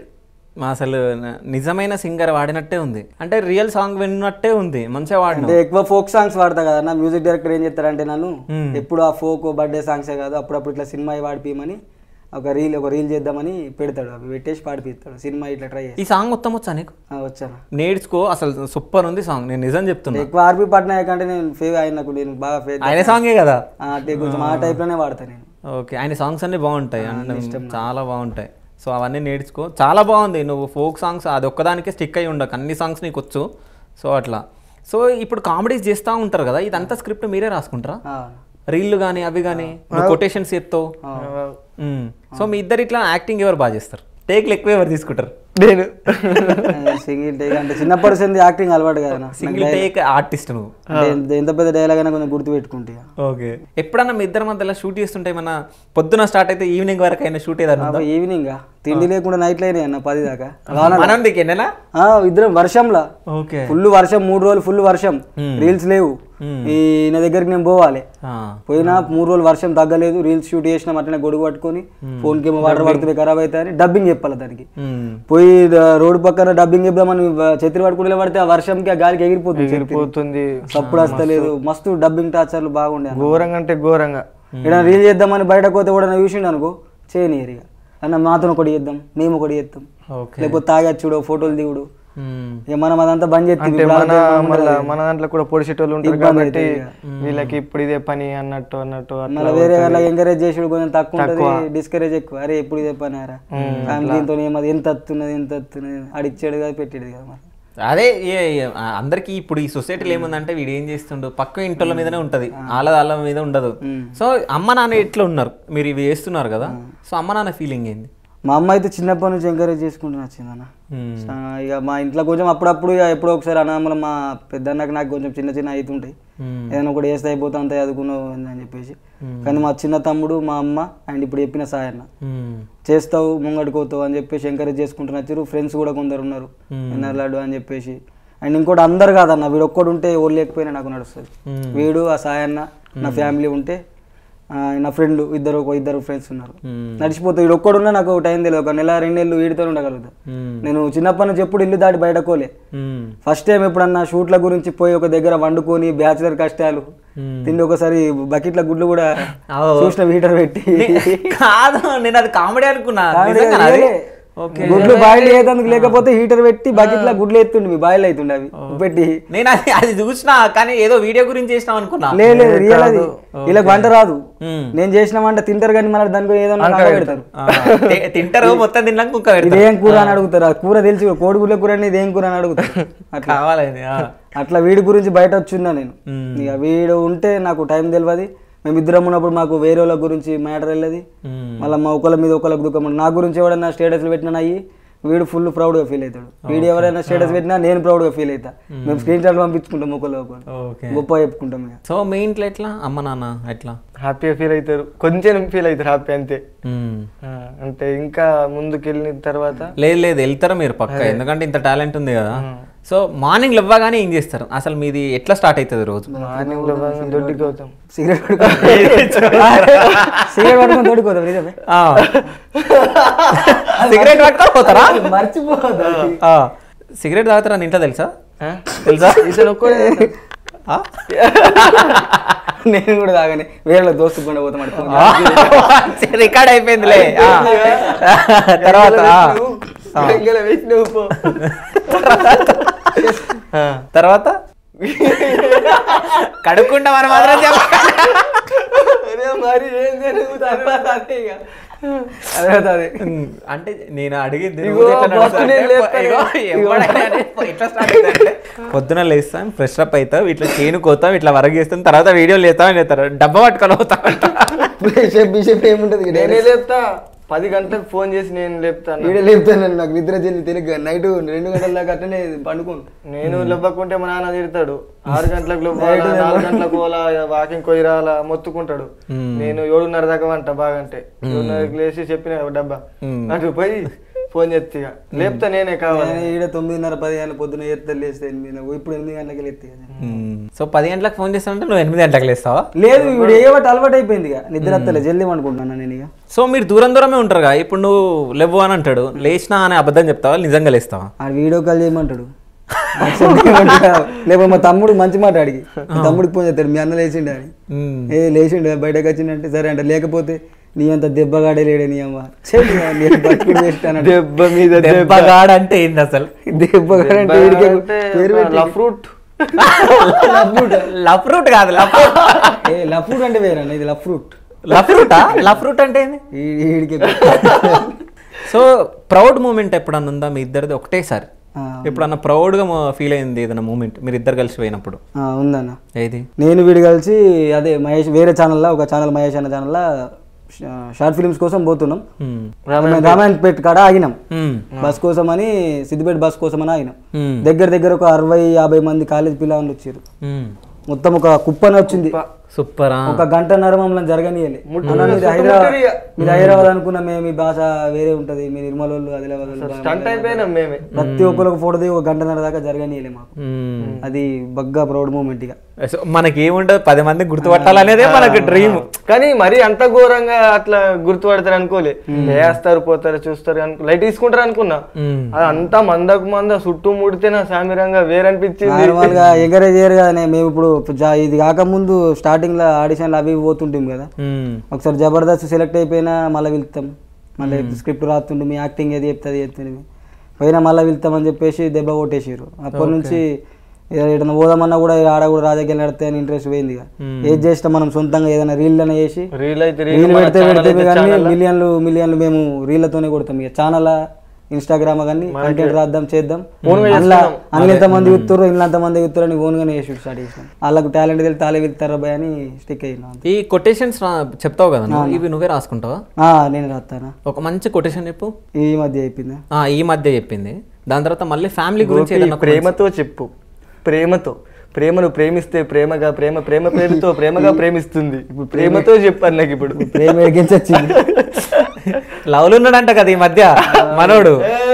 మా అసలు న- నిజమైన సింగర్ వాడినట్టే ఉంది అంటే రియల్ సాంగ్ విన్నట్టే ఉంది మంచిగా వాడిన అంటే ఎక్కువ ఫోక్ సాంగ్స్ వాడతా కదా నా మ్యూజిక్ డైరెక్టర్ ఏం చేస్తారంటే నన్ను ఎప్పుడు ఆ ఫోక్ బర్త్డే సాంగ్సే కాదు అప్పుడప్పుడు ఇట్లా సినిమా వాడిపియమని ఒక రీల్ ఒక రీల్ చేద్దామని పెడతాడు అవి పెట్టేసి పాడిపిస్తాడు సినిమా ఇట్లా ట్రై చేసి ఈ సాంగ్ మొత్తం వచ్చా నీకు ఆ, వచ్చాను నేర్చుకో అసలు సూపర్ ఉంది సాంగ్ నేను నిజం చెప్తున్నా ఎక్కువ ఆర్పి పట్నాయక్ అంటే నేను ఫేవ్ ఆయనకు నేను బాగా ఫేవ్ ఆయన సాంగే కదా అంటే కొంచెం ఆ టైప్లోనే వాడతాను నేను ఓకే ఆయన సాంగ్స్ అన్ని బాగుంటాయి అండ్ చాలా బాగుంటాయి సో అవన్నీ నేర్చుకో చాలా బాగుంది నువ్వు ఫోక్ సాంగ్స్ అది ఒక్కదానికే స్టిక్ అయి ఉండకు అన్ని సాంగ్స్ నీకు వచ్చు సో అట్లా సో ఇప్పుడు కామెడీస్ చేస్తూ ఉంటారు కదా ఇదంతా స్క్రిప్ట్ మీరే రాసుకుంటారా ఆ. రీళ్ళు కానీ అవి కానీ కొటేషన్స్ ఎత్తావు మ్మ్. సో మీ ఇద్దరు ఇట్లా యాక్టింగ్ ఎవరు బాగా చేస్తారు టేక్లు ఎక్కువ ఎవరు తీసుకుంటారు నేను సింగిల్ టేక్ అంటే చిన్నప్పటి నుంచి యాక్టింగ్ అలవాటు కదా నాకు. సింగిల్ టేక్ ఆర్టిస్ట్ నువ్వు అంటే ఎంత- ఎంత పెద్ద డైలాగ్ అయినా కొంచెం గుర్తు పెట్టుకుంటే ఇక. ఓకే ఎప్పుడన్నా మీ ఇద్దరి మధ్యలో షూట్ చేస్తుంటే మన పొద్దున స్టార్ట్ అయితే ఈవినింగ్ వరకు అయినా షూట్ ఏదన్నా ఉందా? అప్పుడు ఈవినింగ్ తిండి లేకుండా నైట్ లైన్ అన్న పది దాకా వాన మనం దిగేనా ఆ, ఇద్దరం వర్షంలా ఓకే ఫుల్ వర్షం మూడు రోజులు ఫుల్ వర్షం రీల్స్ లేవు ఈ నా దగ్గరికి నేను పోవాలి పోయినా మూడు రోజులు వర్షం తగ్గలేదు రీల్స్ షూట్ చేసినాం అట్లనే గొడుగు పట్టుకొని ఫోన్ కి ఏమో వాటర్ పడుతుంది ఖరాబ్ అవుతా అని డబ్బింగ్ చెప్పాలి దానికి పోయి ద- రోడ్డు పక్కన డబ్బింగ్ చెప్దామని వ- ఛత్రి పట్టుకుంటే పడితే ఆ వర్షంకి ఆ గాలికి ఎగిరిపోతుంది ఛత్రి. పోతుంది సప్పుడు వస్తలేదు మస్తు డబ్బింగ్ టార్చర్లు బాగుండే అన్న. ఘోరంగా అంటే ఘోరంగా ఇక్కడ రీల్ చేద్దామని బయటకు పోతే కూడా చూసిండు అనుకో చేయనీయరు ఇక అన్న మాతో ఒకటి చేద్దాం మేము ఒకటి చేద్దాం ఓకే లేకపోతే తాగచ్చుడు ఫోటోలు దిగుడు ఇక మనం అదంతా బంద్ చేస్తాం అంటే మన మళ్ళా మన దాంట్లో కూడా పొడిచేటోళ్ళు ఉంటారు ఇబ్బంది కాబట్టి అవుతుంది వీళ్ళకి ఇప్పుడు ఇదే పని అన్నట్టు అన్నట్టు అట్లా మళ్ళీ వేరే వాళ్ళ ఎంకరేజ్ చేసుడు కొంచెం తక్కువ ఉంటుంది డిస్కరేజ్ ఎక్కువ అరే ఎప్పుడు ఇదే పని రా ఫ్యామిలీతో ఏమది ఎంత వస్తున్నది ఎంత వస్తున్నది అడిచ్చాడు కదా పెట్టాడు కదా మరి అదే ఏ- ఏ- ఆ, అందరికీ ఇప్పుడు ఈ సొసైటీలో ఏముందంటే వీడు ఏం చేస్తుండు పక్క ఇంట్లో మీదనే ఉంటది వాళ్ళ వాళ్ళ మీద ఉండదు సో అమ్మ నాన్న ఎట్లా ఉన్నారు మీరు ఇవి చేస్తున్నారు కదా సో అమ్మ నాన్న ఫీలింగ్ ఏంది మా అమ్మ అయితే చిన్నప్పటి నుంచి ఎంకరేజ్ చేసుకుంటూ వచ్చిందన్న మ్మ్. ఆ, ఇక మా ఇంట్లో కొంచెం అప్పుడప్పుడు ఇక ఎప్పుడో ఒకసారి అనామల మా పెద్దన్నకి నాకు కొంచెం చిన్న చిన్న అవుతుంటాయి మ్మ్. ఏదైనా ఒకటి వేస్తే అయిపోతా అంత చదువుకున్నావు అని చెప్పేసి కానీ మా చిన్న తమ్ముడు మా అమ్మ అండ్ ఇప్పుడు చెప్పిన సాయన్న మ్మ్. చేస్తావు ముంగడుకోతావు అని చెప్పేసి ఎంకరేజ్ చేసుకుంటూ నచ్చారు ఫ్రెండ్స్ కూడా కొందరు ఉన్నారు ఎన్నర్లాడు అని చెప్పేసి అండ్ ఇంకోటి అందరు కాదన్న వీడు ఒక్కడు ఉంటే ఓళ్ళు లేకపోయినా నాకు నడుస్తుంది మ్మ్. వీడు ఆ సాయన్న నా ఫ్యామిలీ ఉంటే ఆ, నా ఫ్రెండ్ ఇద్దరు ఒక ఇద్దరు ఫ్రెండ్స్ ఉన్నారు మ్మ్. నడిచిపోతా వీడు ఒక్కడున్నా నాకు టైం తెలియదు ఒక నెల రెండు నెలలు వీడితో ఉండగలుగుతా మ్మ్. నేను చిన్నప్పటి నుంచి ఎప్పుడు ఇల్లు దాటి బయటకోలే మ్మ్. ఫస్ట్ టైం ఎప్పుడన్నా షూట్ల గురించి పోయి ఒక దగ్గర వండుకొని బ్యాచులర్ కష్టాలు మ్మ్. తిండి ఒకసారి బకెట్ల గుడ్లు కూడా అవు. చూసిన హీటర్ పెట్టి కాదు నేను అది కామెడీ అనుకున్నా కామెడీ నిజంగానా అది? రియలే. ఓకే గుడ్లు బాయిల్ చేయడానికి లేకపోతే హీటర్ పెట్టి బకెట్ల గుడ్లు ఎత్తుండి మీ బాయిల్ అవుతుండే అవి పెట్టి నేను అది అది చూసినా కానీ ఏదో వీడియో గురించి చేసినాం అనుకున్నా లే లేదు రియల్ అది వీళ్ళకి వంట రాదు మ్మ్. నేను చేసిన వంట తింటారు కానీ మళ్ళీ దానికి ఏదో ఒకటి అంగ పెడతారు ఆ, తి- తింటారు మొత్తం తిన్నాక కుక్క పెడతారు ఇదేం కూర అని అడుగుతారు ఆ కూర తెలిసి కోడిగుడ్ల కూర అని ఇదేం కూర అని అడుగుతారు అట్లా కావాలని ఆ. అట్లా వీడి గురించి బయట వచ్చిన్నా నేను మ్మ్. ఇక వీడు ఉంటే నాకు టైం తెలియదు మేమిద్దరం ఉన్నప్పుడు మాకు వేరే వాళ్ళ గురించి మ్యాటర్ వెళ్ళదు మ్మ్. మళ్ళీ మా ఒకళ్ళ మీద ఒకళ్ళకి దుఃఖం నా గురించి ఎవడన్నా స్టేటస్లు పెట్టినా అయ్యి వీడు ఫుల్ ప్రౌడ్గా ఫీల్ అవుతాడు వీడు ఎవరైనా స్టేటస్ పెట్టినా నేను ప్రౌడ్గా ఫీల్ అవుతా మేము స్క్రీన్ షాట్లు పంపించుకుంటాం ఒకళ్ళు ఒకళ్ళు ఓకే గొప్ప చెప్పుకుంటాం ఇక సో మీ ఇంట్లో ఎట్లా అమ్మ నాన్న ఎట్లా హ్యాపీగా ఫీల్ అవుతారు కొంచెం ఫీల్ అవుతారు హ్యాపీ అంతే మ్మ్. ఆ, అంటే ఇంకా ముందుకు వెళ్ళిన తర్వాత లేదు లేదు వెళ్తారా మీరు పక్క ఎందుకంటే ఇంత టాలెంట్ ఉంది కదా సో మార్నింగ్ ఇవ్వగానే ఏం చేస్తారు అసలు మీది ఎట్లా స్టార్ట్ అవుతుంది రోజు మార్నింగ్ లో దొడ్డికి అవుతాం సిగరెట్ పట్టుకొని సిగరెట్ పట్టుకొని తోడుకోదాం నిజమే ఆ. సిగరెట్ పట్టుకొని పోతారా మర్చిపోదా ఆ. సిగరెట్ తాగుతారా అని ఇంట్లో తెలుసా ఆ? తెలుసా ఇతను ఒక్కడే ఆ? నేను కూడా తాగని వేరే దోస్తు కూడా పోతాం అటు రికార్డ్ అయిపోయిందిలే ఆ. తర్వాత ఆ. గంగలో వేసినావు పో. ఆ. తర్వాత కడుక్కుంటా మనం మాత్రం చెప్పాలి అరే మరి ఏం జరుగుతుంది అదే ఇక. అదే అదే అంటే నేను అడిగింది ఇగో, నువ్వు ఎట్లా బస్సు నడుస్తావు నేను అంటే, లేపుతాను. ఇగో, ఎవడైనా అదే, ఎట్లా స్టార్ట్ అవుతుందంటే, పొద్దున లేస్తాం ఫ్రెష్ అప్ అవుతాం ఇట్లా చేను కోతాం ఇట్లా వరకు చేస్తాం తర్వాత వీడియోలు చేస్తాం అని చెప్తారు డబ్బా పట్టుకొని పోతాం బిషప్ బిషప్ ఏముంటది నేనే లేపుతా పది గంటలకు ఫోన్ చేసి నేను లేపుతాను వీడే లేపుతాను నన్ను నాకు నిద్ర చెల్లి తిరిగి నైట్ రెండు గంటల దాకా అట్టనే పండుకోను నేను లెవ్వకుంటే మా నాన్న తిడతాడు ఆరు గంటలకు లెవ్వాలా నాలుగు గంటలకు పోలా వాకింగ్ కొయ్యరాలా మొత్తుకుంటాడు నేను ఏడున్నర దాకా వంట బాగంటే ఏడున్నరకు లేచి చెప్పిన ఒక డబ్బా అటు పోయి ఫోన్ చేస్తే ఇక. లేపితే నేనే కావాలి నేను ఈడ తొమ్మిదిన్నర పది గంటల పొద్దున ఎత్తే లేస్తే ఎనిమిది ఇప్పుడు ఎనిమిది గంటలకి లేస్తే సో పది గంటలకు ఫోన్ చేస్తానంటే నువ్వు ఎనిమిది గంటలకు లేస్తావా లేదు ఇప్పుడు ఏవటి అలవాటు అయిపోయింది ఇక నిద్ర వస్తలే జల్దీ అనుకుంటున్నాను నేను ఇక సో మీరు దూరం దూరమే ఉంటారుగా ఇప్పుడు నువ్వు లేవు అని అంటాడు లేచినా అనే అబద్ధం చెప్తావా నిజంగా లేస్తావా ఆ వీడియో కాల్ చేయమంటాడు యాక్సెప్ట్ చేయమంటాడు. లేకపోతే మా తమ్ముడు మంచి మాట అడిగి మా తమ్ముడికి ఫోన్ చేస్తాడు మీ అన్న లేచిండు అని మ్మ్. ఏ లేచిండు బయటకు వచ్చిండంటే సరే అంటే లేకపోతే నీ అంత దెబ్బగాడే లేడే నీ అమ్మ చెల్లి నేను బతుకుడు వేస్ట్ అన్నాడు దెబ్బ మీద దెబ్బగాడు అంటే ఏంది అసలు దెబ్బగాడంటే వీడికే పేరు పెట్టి ఫ్రూట్ లఫ్రూట్ కాదు లఫ్రూట్ ఏ లఫ్రూట్ అంటే వేరన్న ఇది లఫ్రూట్ లఫ్రూటా లఫ్రూట్ అంటే ఏంది ఈ- వీడికే సో ప్రౌడ్ మూమెంట్ ఎప్పుడన్నా ఉందా మీ ఇద్దరిది ఒకటేసారి ఆ, ఎప్పుడన్నా ప్రౌడ్గా ఫీల్ అయింది ఏదైనా మూమెంట్ మీరు ఇద్దరు కలిసి పోయినప్పుడు ఆ, ఉందన్న ఏది నేను వీడు కలిసి అదే మహేష్ వేరే ఛానల్లో ఒక ఛానల్ మహేష్ అనే ఛానల్లో షార్ట్ ఫిల్మ్స్ కోసం పోతున్నాం మ్మ్. రామాయణపేట కాడ ఆగినాం మ్మ్. బస్ కోసం అని సిద్దిపేట బస్ కోసం అని ఆగినాం మ్మ్. దగ్గర దగ్గర ఒక అరవై యాభై మంది కాలేజ్ పిల్లలు వచ్చారు మ్మ్. మొత్తం ఒక కుప్పని వచ్చింది సూపరా ఒక గంటన్నర మమ్మల్ని జరగనియలే అన్న మీది హైదరాబాద్ మీరు హైదరాబాద్ అనుకున్న మేము మీ భాష వేరే ఉంటది మీ నిర్మల్ వాళ్ళు ఆదిలాబాద్ వాళ్ళు స్టంట్ అయిపోయినాం మేమే ప్రతి ఒక్కరు ఒక ఫోటో దిగి ఒక గంటన్నర దాకా జరగనియలే మాకు మ్మ్. అది బగ్గా ప్రౌడ్ మూమెంట్ ఇక సో మనకి ఏముండదు పది మంది గుర్తుపట్టాలనేదే మనకు డ్రీమ్ కానీ మరి అంత ఘోరంగా అట్లా గుర్తుపడతారు అనుకోలే వేస్తారు పోతారు చూస్తారు అనుకో లైట్ తీసుకుంటారు అనుకున్నా అది అంతా మందకు మంద చుట్టూ ముడితే నా సామిరంగా వేరనిపించింది నార్మల్ గా ఎంకరేజ్ చేయరు కదా మేము ఇప్పుడు జా- ఇది కాకముందు స్టార్టింగ్ లో ఆడిషన్లు అవి ఇవి పోతుంటాం కదా ఒకసారి జబర్దస్త్ సెలెక్ట్ అయిపోయినా మళ్ళీ వెళ్తాం మళ్ళీ స్క్రిప్ట్ రాస్తుండే మీ యాక్టింగ్ ఏది చెప్తుంది చెప్తుంది పోయినా మళ్ళీ వెళ్తామని చెప్పేసి దెబ్బ కొట్టేసారు అప్పటి నుంచి ఏదైనా పోదామన్నా కూడా ఆడ కూడా రాజకీయాలు నడితే అని ఇంట్రెస్ట్ పోయింది ఇక ఏది చేసినా మనం సొంతంగా ఏదైనా రీల్ అనే చేసి రీల్ అయితే రీల్ రీల్ పెడితే పెడితే కానీ మిలియన్లు మిలియన్లు మేము రీళ్లతోనే కొడతాం ఇక ఛానల్ ఇన్స్టాగ్రామ్ కానీ కంటెంట్ రాద్దాం చేద్దాం అందులో అందులో ఎంతమంది చూస్తారు ఇంట్లో ఎంతమంది చూస్తారు అని ఓన్గానే చేసి స్టార్ట్ చేసినాం వాళ్ళకు టాలెంట్ తెలిసి తాలే వెళ్తారా భయ అని స్టిక్ అయినా ఈ కొటేషన్స్ చెప్తావు కదా నువ్వు ఇవి నువ్వే రాసుకుంటావా నేను రాస్తానా ఒక మంచి కొటేషన్ చెప్పు ఈ మధ్య అయిపోయిందా ఆ, ఈ మధ్య చెప్పింది దాని తర్వాత మళ్ళీ ఫ్యామిలీ గురించి గోపి, ఏదైనా ఒక ప్రేమతో చెప్పు ప్రేమతో ప్రేమను ప్రేమిస్తే ప్రేమగా ప్రేమ ప్రేమ పేరుతో ప్రేమగా ప్రేమిస్తుంది ఇప్పుడు ప్రేమతో చెప్పు నాకు ఇప్పుడు ప్రేమ ఎగిరించి వచ్చింది లవ్లు ఉన్నాడంట కదా ఈ మధ్య మనోడు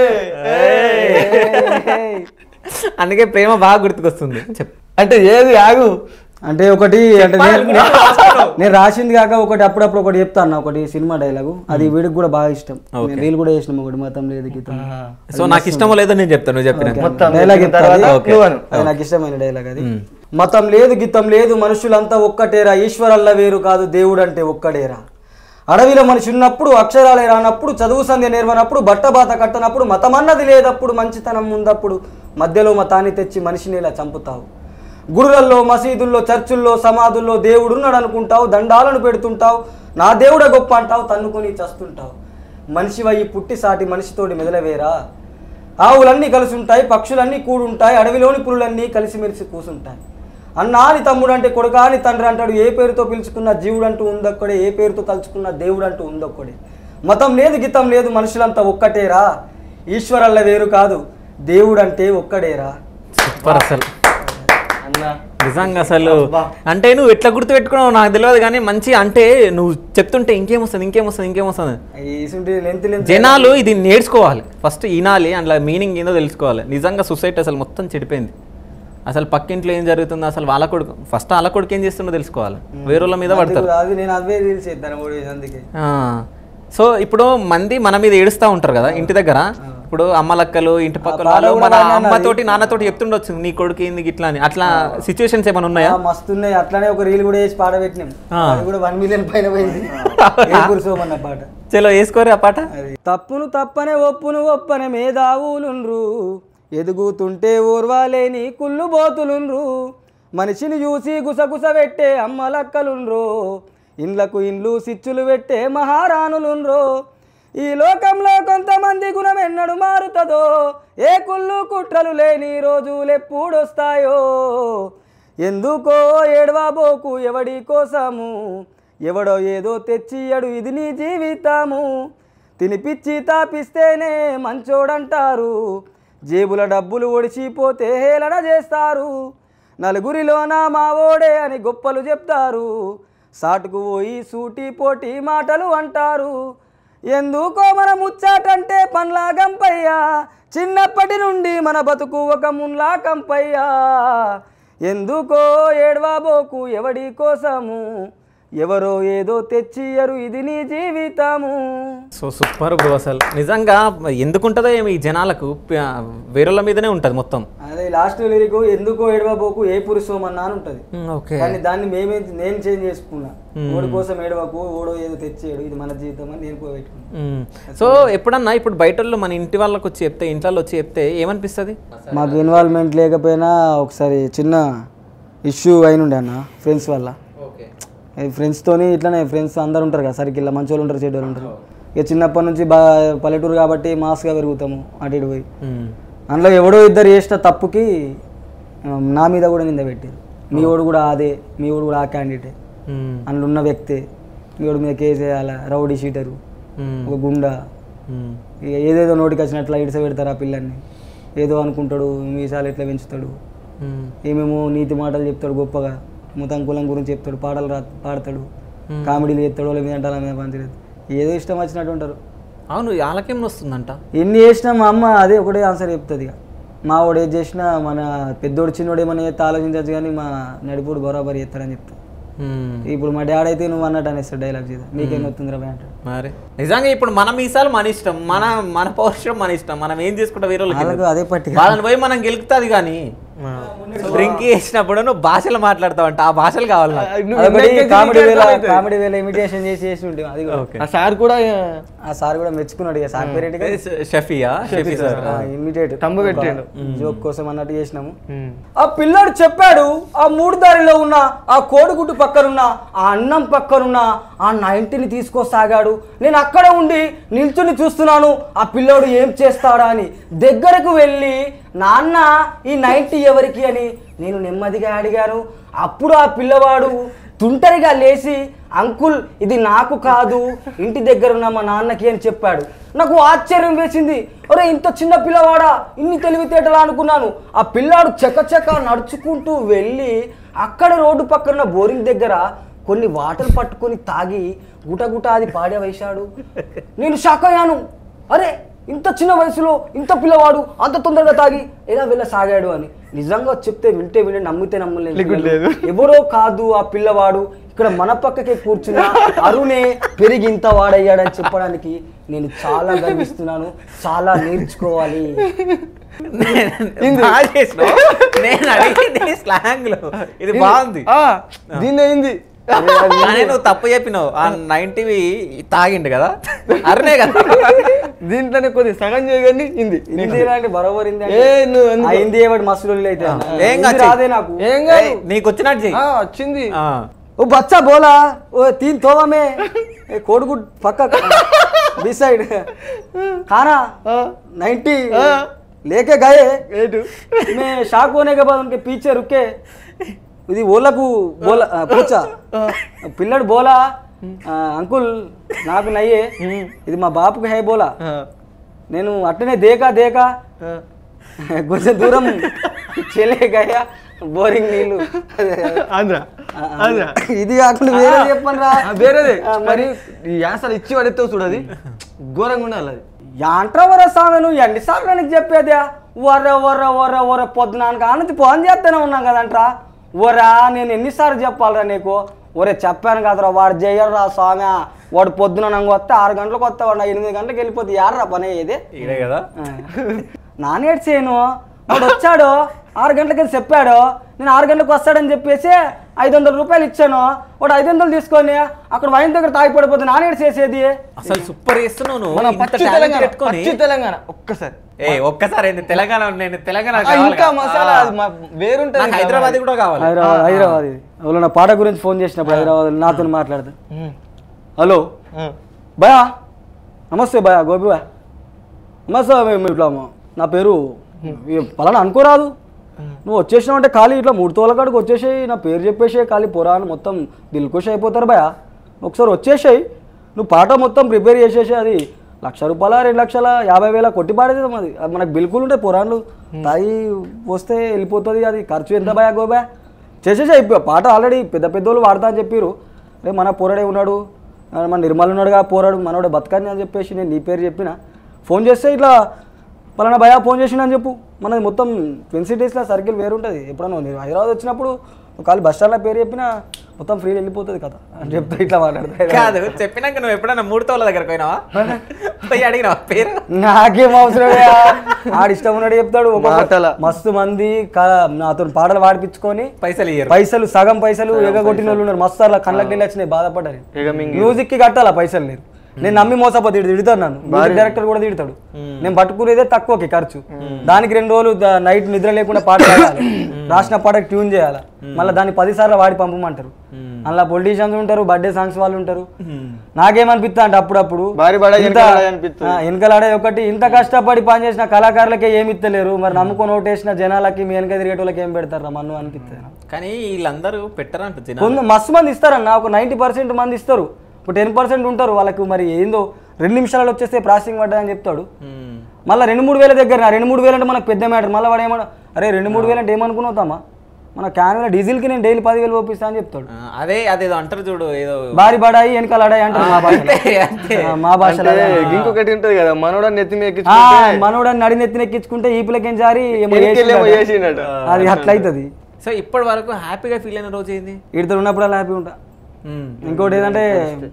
అందుకే ప్రేమ బాగా గుర్తుకొస్తుంది చెప్పు అంటే ఏది ఆగు అంటే ఒకటి అంటే నేను నేను రాసింది కాక ఒకటి అప్పుడప్పుడు ఒకటి చెప్తాను ఒకటి సినిమా డైలాగు అది వీడికి కూడా బాగా ఇష్టం నేను రీల్ కూడా చేసినాం ఒకటి మతం లేదు గీతం సో నాకు ఇష్టమో లేదో నేను చెప్తాను నువ్వు చెప్పిన డైలాగ్ చెప్పిన తర్వాత నువ్వు అను. అది నాకు ఇష్టమైన డైలాగ్ అది మతం లేదు గితం లేదు మనుషులంతా ఒక్కటేరా ఈశ్వరల్ల వేరు కాదు దేవుడు అంటే ఒక్కడేరా అడవిలో మనిషి ఉన్నప్పుడు అక్షరాలే రానప్పుడు చదువు సంధ్య నేర్వనప్పుడు బట్టబాత కట్టనప్పుడు మతమన్నది లేదప్పుడు మంచితనం ఉందప్పుడు మధ్యలో మతాన్ని తెచ్చి మనిషిని ఇలా చంపుతావు గుడులల్లో మసీదుల్లో చర్చుల్లో సమాధుల్లో దేవుడున్నాడు అనుకుంటావు దండాలను పెడుతుంటావు నా దేవుడ గొప్ప అంటావు తన్నుకొని చస్తుంటావు మనిషివయ్యి పుట్టి సాటి మనిషితోటి మెదలవేరా ఆవులన్నీ కలిసి ఉంటాయి పక్షులన్నీ కూడుంటాయి అడవిలోని పులులన్నీ కలిసిమెలిసి కూసుంటాయి అన్నా అని తమ్ముడు అంటే కొడుకా అని తండ్రి అంటాడు ఏ పేరుతో పిలుచుకున్న జీవుడు అంటూ ఉందొక్కడే ఏ పేరుతో తలుచుకున్న దేవుడు అంటూ ఉందొక్కడే మతం లేదు గితం లేదు మనుషులంతా ఒక్కటేరా ఈశ్వరల్ల వేరు కాదు దేవుడు అంటే ఒక్కడేరా సూపర్ అసలు అన్నా నిజంగా అసలు అంటే నువ్వు ఎట్లా గుర్తు పెట్టుకున్నావు నాకు తెలియదు కానీ మంచి అంటే నువ్వు చెప్తుంటే ఇంకేం వస్తుంది ఇంకేం వస్తుంది ఇంకేం వస్తుంది ఇసుంటి లెంత్ లెంత్ జనాలు ఇది నేర్చుకోవాలి ఫస్ట్ వినాలి అందులో మీనింగ్ ఏందో తెలుసుకోవాలి నిజంగా సొసైటీ అసలు మొత్తం చెడిపోయింది అసలు పక్కింట్లో ఏం జరుగుతుందో అసలు వాళ్ళ కొడుకు ఫస్ట్ వాళ్ళ కొడుకు ఏం చేస్తుందో తెలుసుకోవాలి వేరేళ్ళ మీద పడతారు అది నేను అవే రీల్స్ చేద్దాను మూడు అందుకే ఆ. సో ఇప్పుడు మంది మన మీద ఏడుస్తూ ఉంటారు కదా ఇంటి దగ్గర ఇప్పుడు అమ్మలక్కలు ఇంటి పక్కల వాళ్ళు మన అమ్మతోటి నాన్నతోటి చెప్తుండొచ్చు నీ కొడుకు ఏంది ఇట్లా అని అట్లా సిచ్యువేషన్స్ ఏమైనా ఉన్నాయా ఆ, మస్తున్నాయి అట్లానే ఒక రీల్ కూడా వేసి పాట పెట్టినాం అది కూడా వన్ మిలియన్ పైన పోయింది ఏ కురుసోమన్న పాట చలో వేసుకోరు ఆ పాట అది తప్పును తప్పనే ఒప్పును ఒప్పనే మేధావులుండ్రు ఎదుగుతుంటే ఓర్వాలేని కుళ్ళు బోతులుండ్రు మనిషిని చూసి గుసగుస పెట్టే అమ్మలక్కలుండ్రు ఇండ్లకు ఇండ్లు సిచ్చులు పెట్టే మహారాణులుండ్రు ఈ లోకంలో కొంతమంది గుణం ఎన్నడు మారుతుందో ఏ కుళ్ళు కుట్రలు లేని రోజులెప్పుడొస్తాయో ఎందుకో ఏడవబోకు ఎవడి కోసము ఎవడో ఏదో తెచ్చియడు ఇది నీ జీవితము తినిపిచ్చి తాపిస్తేనే మంచోడంటారు జేబుల డబ్బులు ఒడిచిపోతే హేళన చేస్తారు నలుగురిలోన మావోడే అని గొప్పలు చెప్తారు సాటుకు పోయి సూటి పోటీ మాటలు అంటారు ఎందుకో మన ముచ్చాటంటే పండ్లా గంపయ్యా చిన్నప్పటి నుండి మన బతుకు ఒక మున్లా కంపయ్యా ఎందుకో ఏడవాబోకు ఎవడి కోసము ఎవరో ఏదో తెచ్చియరు ఇది నీ జీవితము సో సూపర్ బ్రో అసలు నిజంగా ఎందుకుంటుందో ఏమి ఈ జనాలకు ప- వేరేళ్ళ మీదనే ఉంటుంది మొత్తం అదే లాస్ట్ లిరిక్ ఎందుకో ఏడవబోకు ఏ పురుషోమన్నా అని ఉంటుంది ఓకే కానీ దాన్ని మేమే నేను చేంజ్ చేసుకున్నా ఓడి కోసం ఏడవకు ఓడో ఏదో తెచ్చేయడు ఇది మన జీవితం అని నేను పెట్టుకున్నా సో ఎప్పుడన్నా ఇప్పుడు బయట వాళ్ళు మన ఇంటి వాళ్ళకి వచ్చి చెప్తే ఇంట్లో వచ్చి చెప్తే ఏమనిపిస్తుంది మాకు ఇన్వాల్వ్మెంట్ లేకపోయినా ఒకసారి చిన్న ఇష్యూ అయినుండే అన్న ఫ్రెండ్స్ వల్ల ఓకే ఫ్రెండ్స్తోని ఇట్లానే ఫ్రెండ్స్ అందరు ఉంటారు కదా సర్కిల్లో మంచి వాళ్ళు ఉంటారు చెడ్డ వాళ్ళు ఉంటారు ఇక చిన్నప్పటి నుంచి బా పల్లెటూరు కాబట్టి మాస్గా పెరుగుతాము అటు ఇటు పోయి అందులో ఎవడో ఇద్దరు చేసిన తప్పుకి ఆ, నా మీద కూడా నింద పెట్టారు మీ ఓడు కూడా అదే మీ ఓడు కూడా ఆ క్యాండిడేటే అందులో ఉన్న వ్యక్తే మీ ఓడి మీద కేసు వేయాలా రౌడీ షీటరు ఒక గుండా ఇక ఏదేదో నోటికి వచ్చినట్లు ఇడిస పెడతారు ఆ పిల్లల్ని ఏదో అనుకుంటాడు మీసాలు ఎట్లా పెంచుతాడు ఏమేమో నీతి మాటలు చెప్తాడు గొప్పగా ముతం కులం గురించి చెప్తాడు పాటలు రా పాడతాడు కామెడీలు చేస్తాడు వాళ్ళ మీద అంటే వాళ్ళ మీద పంచలేదు ఏదో ఇష్టం వచ్చినట్టు ఉంటారు అవును వాళ్ళకేం వస్తుందంట ఎన్ని చేసినా మా అమ్మ అదే ఒకటే ఆన్సర్ చెప్తుంది ఇక మా వాడు ఏది చేసినా మన పెద్దోడు చిన్నోడు ఏమన్నా చేస్తే ఆలోచించచ్చు కానీ మా నడిపుడు బరాబర్ చేస్తారని చెప్తా మ్మ్. ఇప్పుడు మా డాడీ అయితే నువ్వు అన్నట్టు అనేస్తాడు డైలాగ్ చేద్దాం నీకేం వస్తుందిరా భయ్ అంటాడు మరి నిజంగా ఇప్పుడు మన మీసాలు మన ఇష్టం మన మన పౌరుషం మన ఇష్టం మనం ఏం చేసుకుంటాం వేరే వాళ్ళకి వాళ్ళకు ఎందుకు? అదే పట్టి వాళ్ళని పోయి మనం గెలుకుతుంది కానీ డ్రింక్ చేసినప్పుడు నువ్వు భాషలు మాట్లాడతావు అంట ఆ భాషలు కావాలి నాకు. అదొకటి కామెడీ వేళ కామెడీ వేళ ఇమిటేషన్ చేసి చేసి ఉంటే అది కూడా ఓకే ఆ సార్ కూడా ఆ సార్ కూడా మెచ్చుకున్నాడు ఇక సార్ పేరు ఏంటి షఫియా షఫీ సార్ ఇమిటేట్ తమ్ము పెట్టాడు. జోక్ కోసం అన్నట్టు చేసినాము ఆ పిల్లాడు చెప్పాడు ఆ మూడు దారిలో ఉన్న ఆ కోడిగుడ్డు పక్కనున్న ఆ అన్నం పక్కనున్న ఆ నైంటిని తీసుకోసాగాడు నేను అక్కడ ఉండి నిల్చుని చూస్తున్నాను ఆ పిల్లోడు ఏం చేస్తాడా అని దగ్గరకు వెళ్ళి నాన్న ఈ నైంటీ ఎవరికి అని నేను నెమ్మదిగా అడిగాను అప్పుడు ఆ పిల్లవాడు తుంటరిగా లేచి అంకుల్ ఇది నాకు కాదు ఇంటి దగ్గర ఉన్న మా నాన్నకి అని చెప్పాడు నాకు ఆశ్చర్యం వేసింది ఒరే ఇంత చిన్న పిల్లవాడా ఇన్ని తెలివితేటలా అనుకున్నాను ఆ పిల్లాడు చకచక నడుచుకుంటూ వెళ్ళి అక్కడ రోడ్డు పక్కన ఉన్న బోరింగ్ దగ్గర కొన్ని వాటర్ పట్టుకొని తాగి గుటగుట అది పాడే వేశాడు నేను షాక్ అయ్యాను అరే ఇంత చిన్న వయసులో ఇంత పిల్లవాడు అంత తొందరగా తాగి ఎలా వెళ్ళసాగాడు అని నిజంగా చెప్తే వింటే వింటే నమ్మితే నమ్మలేదు పిల్లలు. ఎవరో కాదు ఆ పిల్లవాడు ఇక్కడ మన పక్కకే కూర్చున్న అరుణే పెరిగి ఇంత వాడయ్యాడని చెప్పడానికి నేను చాలా గర్విస్తున్నాను చాలా నేర్చుకోవాలి నేను బాగా చేసినావు. నేను అడిగింది స్లాంగ్ లో ఇది బాగుంది దీన్ని అయింది కానీ నువ్వు తప్పు చెప్పినావు ఆ నైన్టీవి తాగిండు కదా అరనే కదా దీంట్లోనే కొద్ది సగం చేయగానే ఇంది హిందీ అంటే బరోబర్ హిందీ ఏ నువ్వు ఎందుకు? ఆ హిందీ ఏవాడు మస్తు రోజులు అయితే ఏం హిందీ కాదు రాదే నాకు ఏం కాదు ఏయ్, నీకు వచ్చినట్టు చెయ్యి ఆ, వచ్చింది ఆ. ఓ బచ్చా బోలా ఓ తీన్ తోవా మే ఏ కోడిగుడ్ పక్క బి సైడ్ खाना नाइन्टी लेके गए ఏటు मैं शॉक होने के बाद उनके पीछे रुके ఇది ఓలకు బోలా ఆ, పూచా పిల్లడు బోలా ఆ, అంకుల్ నాకు నయ్యే ఇది మా బాపుకి హై బోలా ఆ, నేను అట్టనే దేకా దేకా ఆ. కొంచెం దూరం చెలే గయా బోరింగ్ నీళ్ళు ఆంధ్ర ఆంధ్ర ఇది కాకుండా వేరే చెప్పను రా ఆ, వేరేదే ఆ, మరి ఈ యాసలు ఇచ్చి పడేస్తావు చూడది ఘోరంగా ఉండాలి అది యాంట్రా వర సామె నువ్వు ఎన్నిసార్లు నీకు చెప్పేదే వర వర వర వర పొద్దునానికి ఆనంది ఫోన్ చేస్తూనే ఉన్నాం కదంట్రా వరా నేను ఎన్నిసార్లు చెప్పాలరా నీకు ఒరే చెప్పాను కదరా వాడు చేయరా స్వామి వాడు పొద్దున నాకు వస్తే ఆరు గంటలకు వస్తే వాడు నా ఎనిమిది గంటలకు వెళ్ళిపోతే యాడరా పని అయ్యేది ఈడే కదా నానేటి చేయను వాడు వచ్చాడు ఆరు గంటలకి చెప్పాడు నేను ఆరు గంటలకు వస్తాడని చెప్పేసి ఐదు వందల రూపాయలు ఇచ్చాను వాడు ఐదు వందలు తీసుకొని అక్కడ వైన్ దగ్గర తాగి పడిపోతే నానేటి చేసేది అసలు సూపర్ చేస్తున్నావు నువ్వు మన ఇంత పచ్చి talent తెలంగాణ పెట్టుకొని పచ్చి తెలంగాణ ఒక్కసారి ఏ ఒక్కసారి ఏంది తెలంగాణ నేను తెలంగాణ ఆ, కావాలి ఇంకా కదా. మసాలా ఆ. అది మా వేరుంటది నాకు హైదరాబాద్ కూడా కావాలి హైదరాబాద్ హైదరాబాద్ ఇది ఎవరో నా పాట గురించి ఫోన్ చేసినప్పుడు హైదరాబాద్ నాతో మాట్లాడతా ఉమ్, హలో ఉమ్. భయా నమస్తే భయా గోపి భయా నమస్తే మేము ఇట్లా మా- నా పేరు ఈ పలానా అనుకోరాదు నువ్వు వచ్చేసినావు అంటే ఖాళీ ఇట్లా మూడు తోల కాడికి వచ్చేసాయి నా పేరు చెప్పేసి ఖాళీ పురాణం మొత్తం దిల్కుష్ అయిపోతారు భయా ఒకసారి వచ్చేసాయి నువ్వు పాట మొత్తం ప్రిపేర్ చేసేసి అది లక్ష రూపాయల రెండు లక్షల యాభై వేల కొట్టి పాడేది అది అది మనకు బిల్కుల్ ఉంటాయి పురాణాలు తాయి వస్తే వెళ్ళిపోతుంది అది ఖర్చు ఎంత భయా గోబా చేసేసాయి పాట ఆల్రెడీ పెద్ద పెద్దోళ్ళు వాడతా అని చెప్పారు రే మన పొరడే ఉన్నాడు ఆ, మన నిర్మల్ ఉన్నాడుగా పోరాడు మనోడే బతకని అని చెప్పేసి నేను నీ పేరు చెప్పిన ఫోన్ చేస్తే ఇట్లా పలానా భయా ఫోన్ చేసిండు అని చెప్పు మనది మొత్తం ట్విన్ సిటీస్లో సర్కిల్ వేరుంటుంది ఎప్పుడన్నా మీరు హైదరాబాద్ వచ్చినప్పుడు ఒకవేళ బస్ స్టాండ్లో పేరు చెప్పినా మొత్తం ఫ్రీ వెళ్ళిపోతుంది కదా అని చెప్తే ఇట్లా మాట్లాడతాయి కాదు చెప్పినాక నువ్వు ఎప్పుడైనా మూడు తోల దగ్గరకు పోయినావా పోయి అడిగినావా పేరు నాకేం అవసరం ఆడు ఇష్టం ఉన్నాడు చెప్తాడు ఒక్కొక్క- మాటల. మస్తు మంది క- నాతో పాటలు పాడిపించుకొని పైసలు ఇయ్యరు పైసలు సగం పైసలు ఎగగొట్టిన వాళ్ళు ఉన్నారు మస్తు అలా కళ్ళకి నీళ్ళు వచ్చినాయి బాధపడ్డారు ఇక మింగి మ్యూజిక్ కి కట్టాలా పైసలు లేదు నేను నమ్మి మోసపోతే ఇటు తిడతాడు నన్ను మ్యూజిక్ డైరెక్టర్ కూడా తిడతాడు నేను పట్టుకునేదే తక్కువకి ఖర్చు దానికి రెండు రోజులు ద- నైట్ నిద్ర లేకుండా పాట పాడాలి రాసిన పాటకి ట్యూన్ చేయాలి మళ్ళీ దాన్ని పది సార్లు వాడి పంపమంటారు అందులో పొలిటీషియన్స్ ఉంటారు బర్త్డే సాంగ్స్ వాళ్ళు ఉంటారు నాకేమనిపిస్తా అంటే అప్పుడప్పుడు భారీ బడా ఇంత- వెనకాల అనిపిస్తుంది. ఆ, వెనకలాడే ఒకటి ఇంత కష్టపడి పనిచేసిన కళాకారులకే ఏమి ఇస్తలేరు మరి నమ్ముకొని ఓటేసిన జనాలకి మీ వెనక తిరిగేటోళ్ళకి ఏం పెడతారా మన్ను అనిపిస్తుంది నాకు. కానీ వీళ్ళందరూ పెట్టరంట జనాలు కొంత మస్తు మంది ఇస్తారన్న ఒక నైంటీ పర్సెంట్ మంది ఇస్తారు ఇప్పుడు టెన్ పర్సెంట్ ఉంటారు వాళ్ళకి మరి ఏందో రెండు నిమిషాలలో వచ్చేస్తే ప్రాసెసింగ్ పడ్డదని చెప్తాడు మ్మ్. మళ్ళీ రెండు మూడు వేల దగ్గర నా రెండు మూడు వేలు అంటే మనకు పెద్ద మ్యాటర్ మళ్ళీ వాడు ఏమన్నా అరే రెండు మూడు వేలు అంటే ఏమనుకున్నావు తమ్మా మన క్యాన్లో డీజిల్కి నేను డైలీ పదివేలు పంపిస్తా అని చెప్తాడు ఆ, అదే అదేదో అంటారు చూడు ఏదో భారీ బడాయి వెనకాల అడాయి అంటారు మా భాష అంతే, అంతే. మా భాషలో అంటే ఇంకొకటి ఉంటుంది కదా మనోడ నెత్తి మీద ఆ, ఎక్కించుకుంటే మనోడని నడి నెత్తినెక్కించుకుంటే ఈపులకేం జారి ఏమో వెనకెళ్ళేమో చేసిండట. చేసిండట. అది అట్లా అవుతుంది సో ఇప్పటి వరకు హ్యాపీగా ఫీల్ అయిన రోజు ఏంది వీడితో ఉన్నప్పుడు అలా హ్యాపీ ఉంటా మ్మ్. ఇంకోటి ఏంటంటే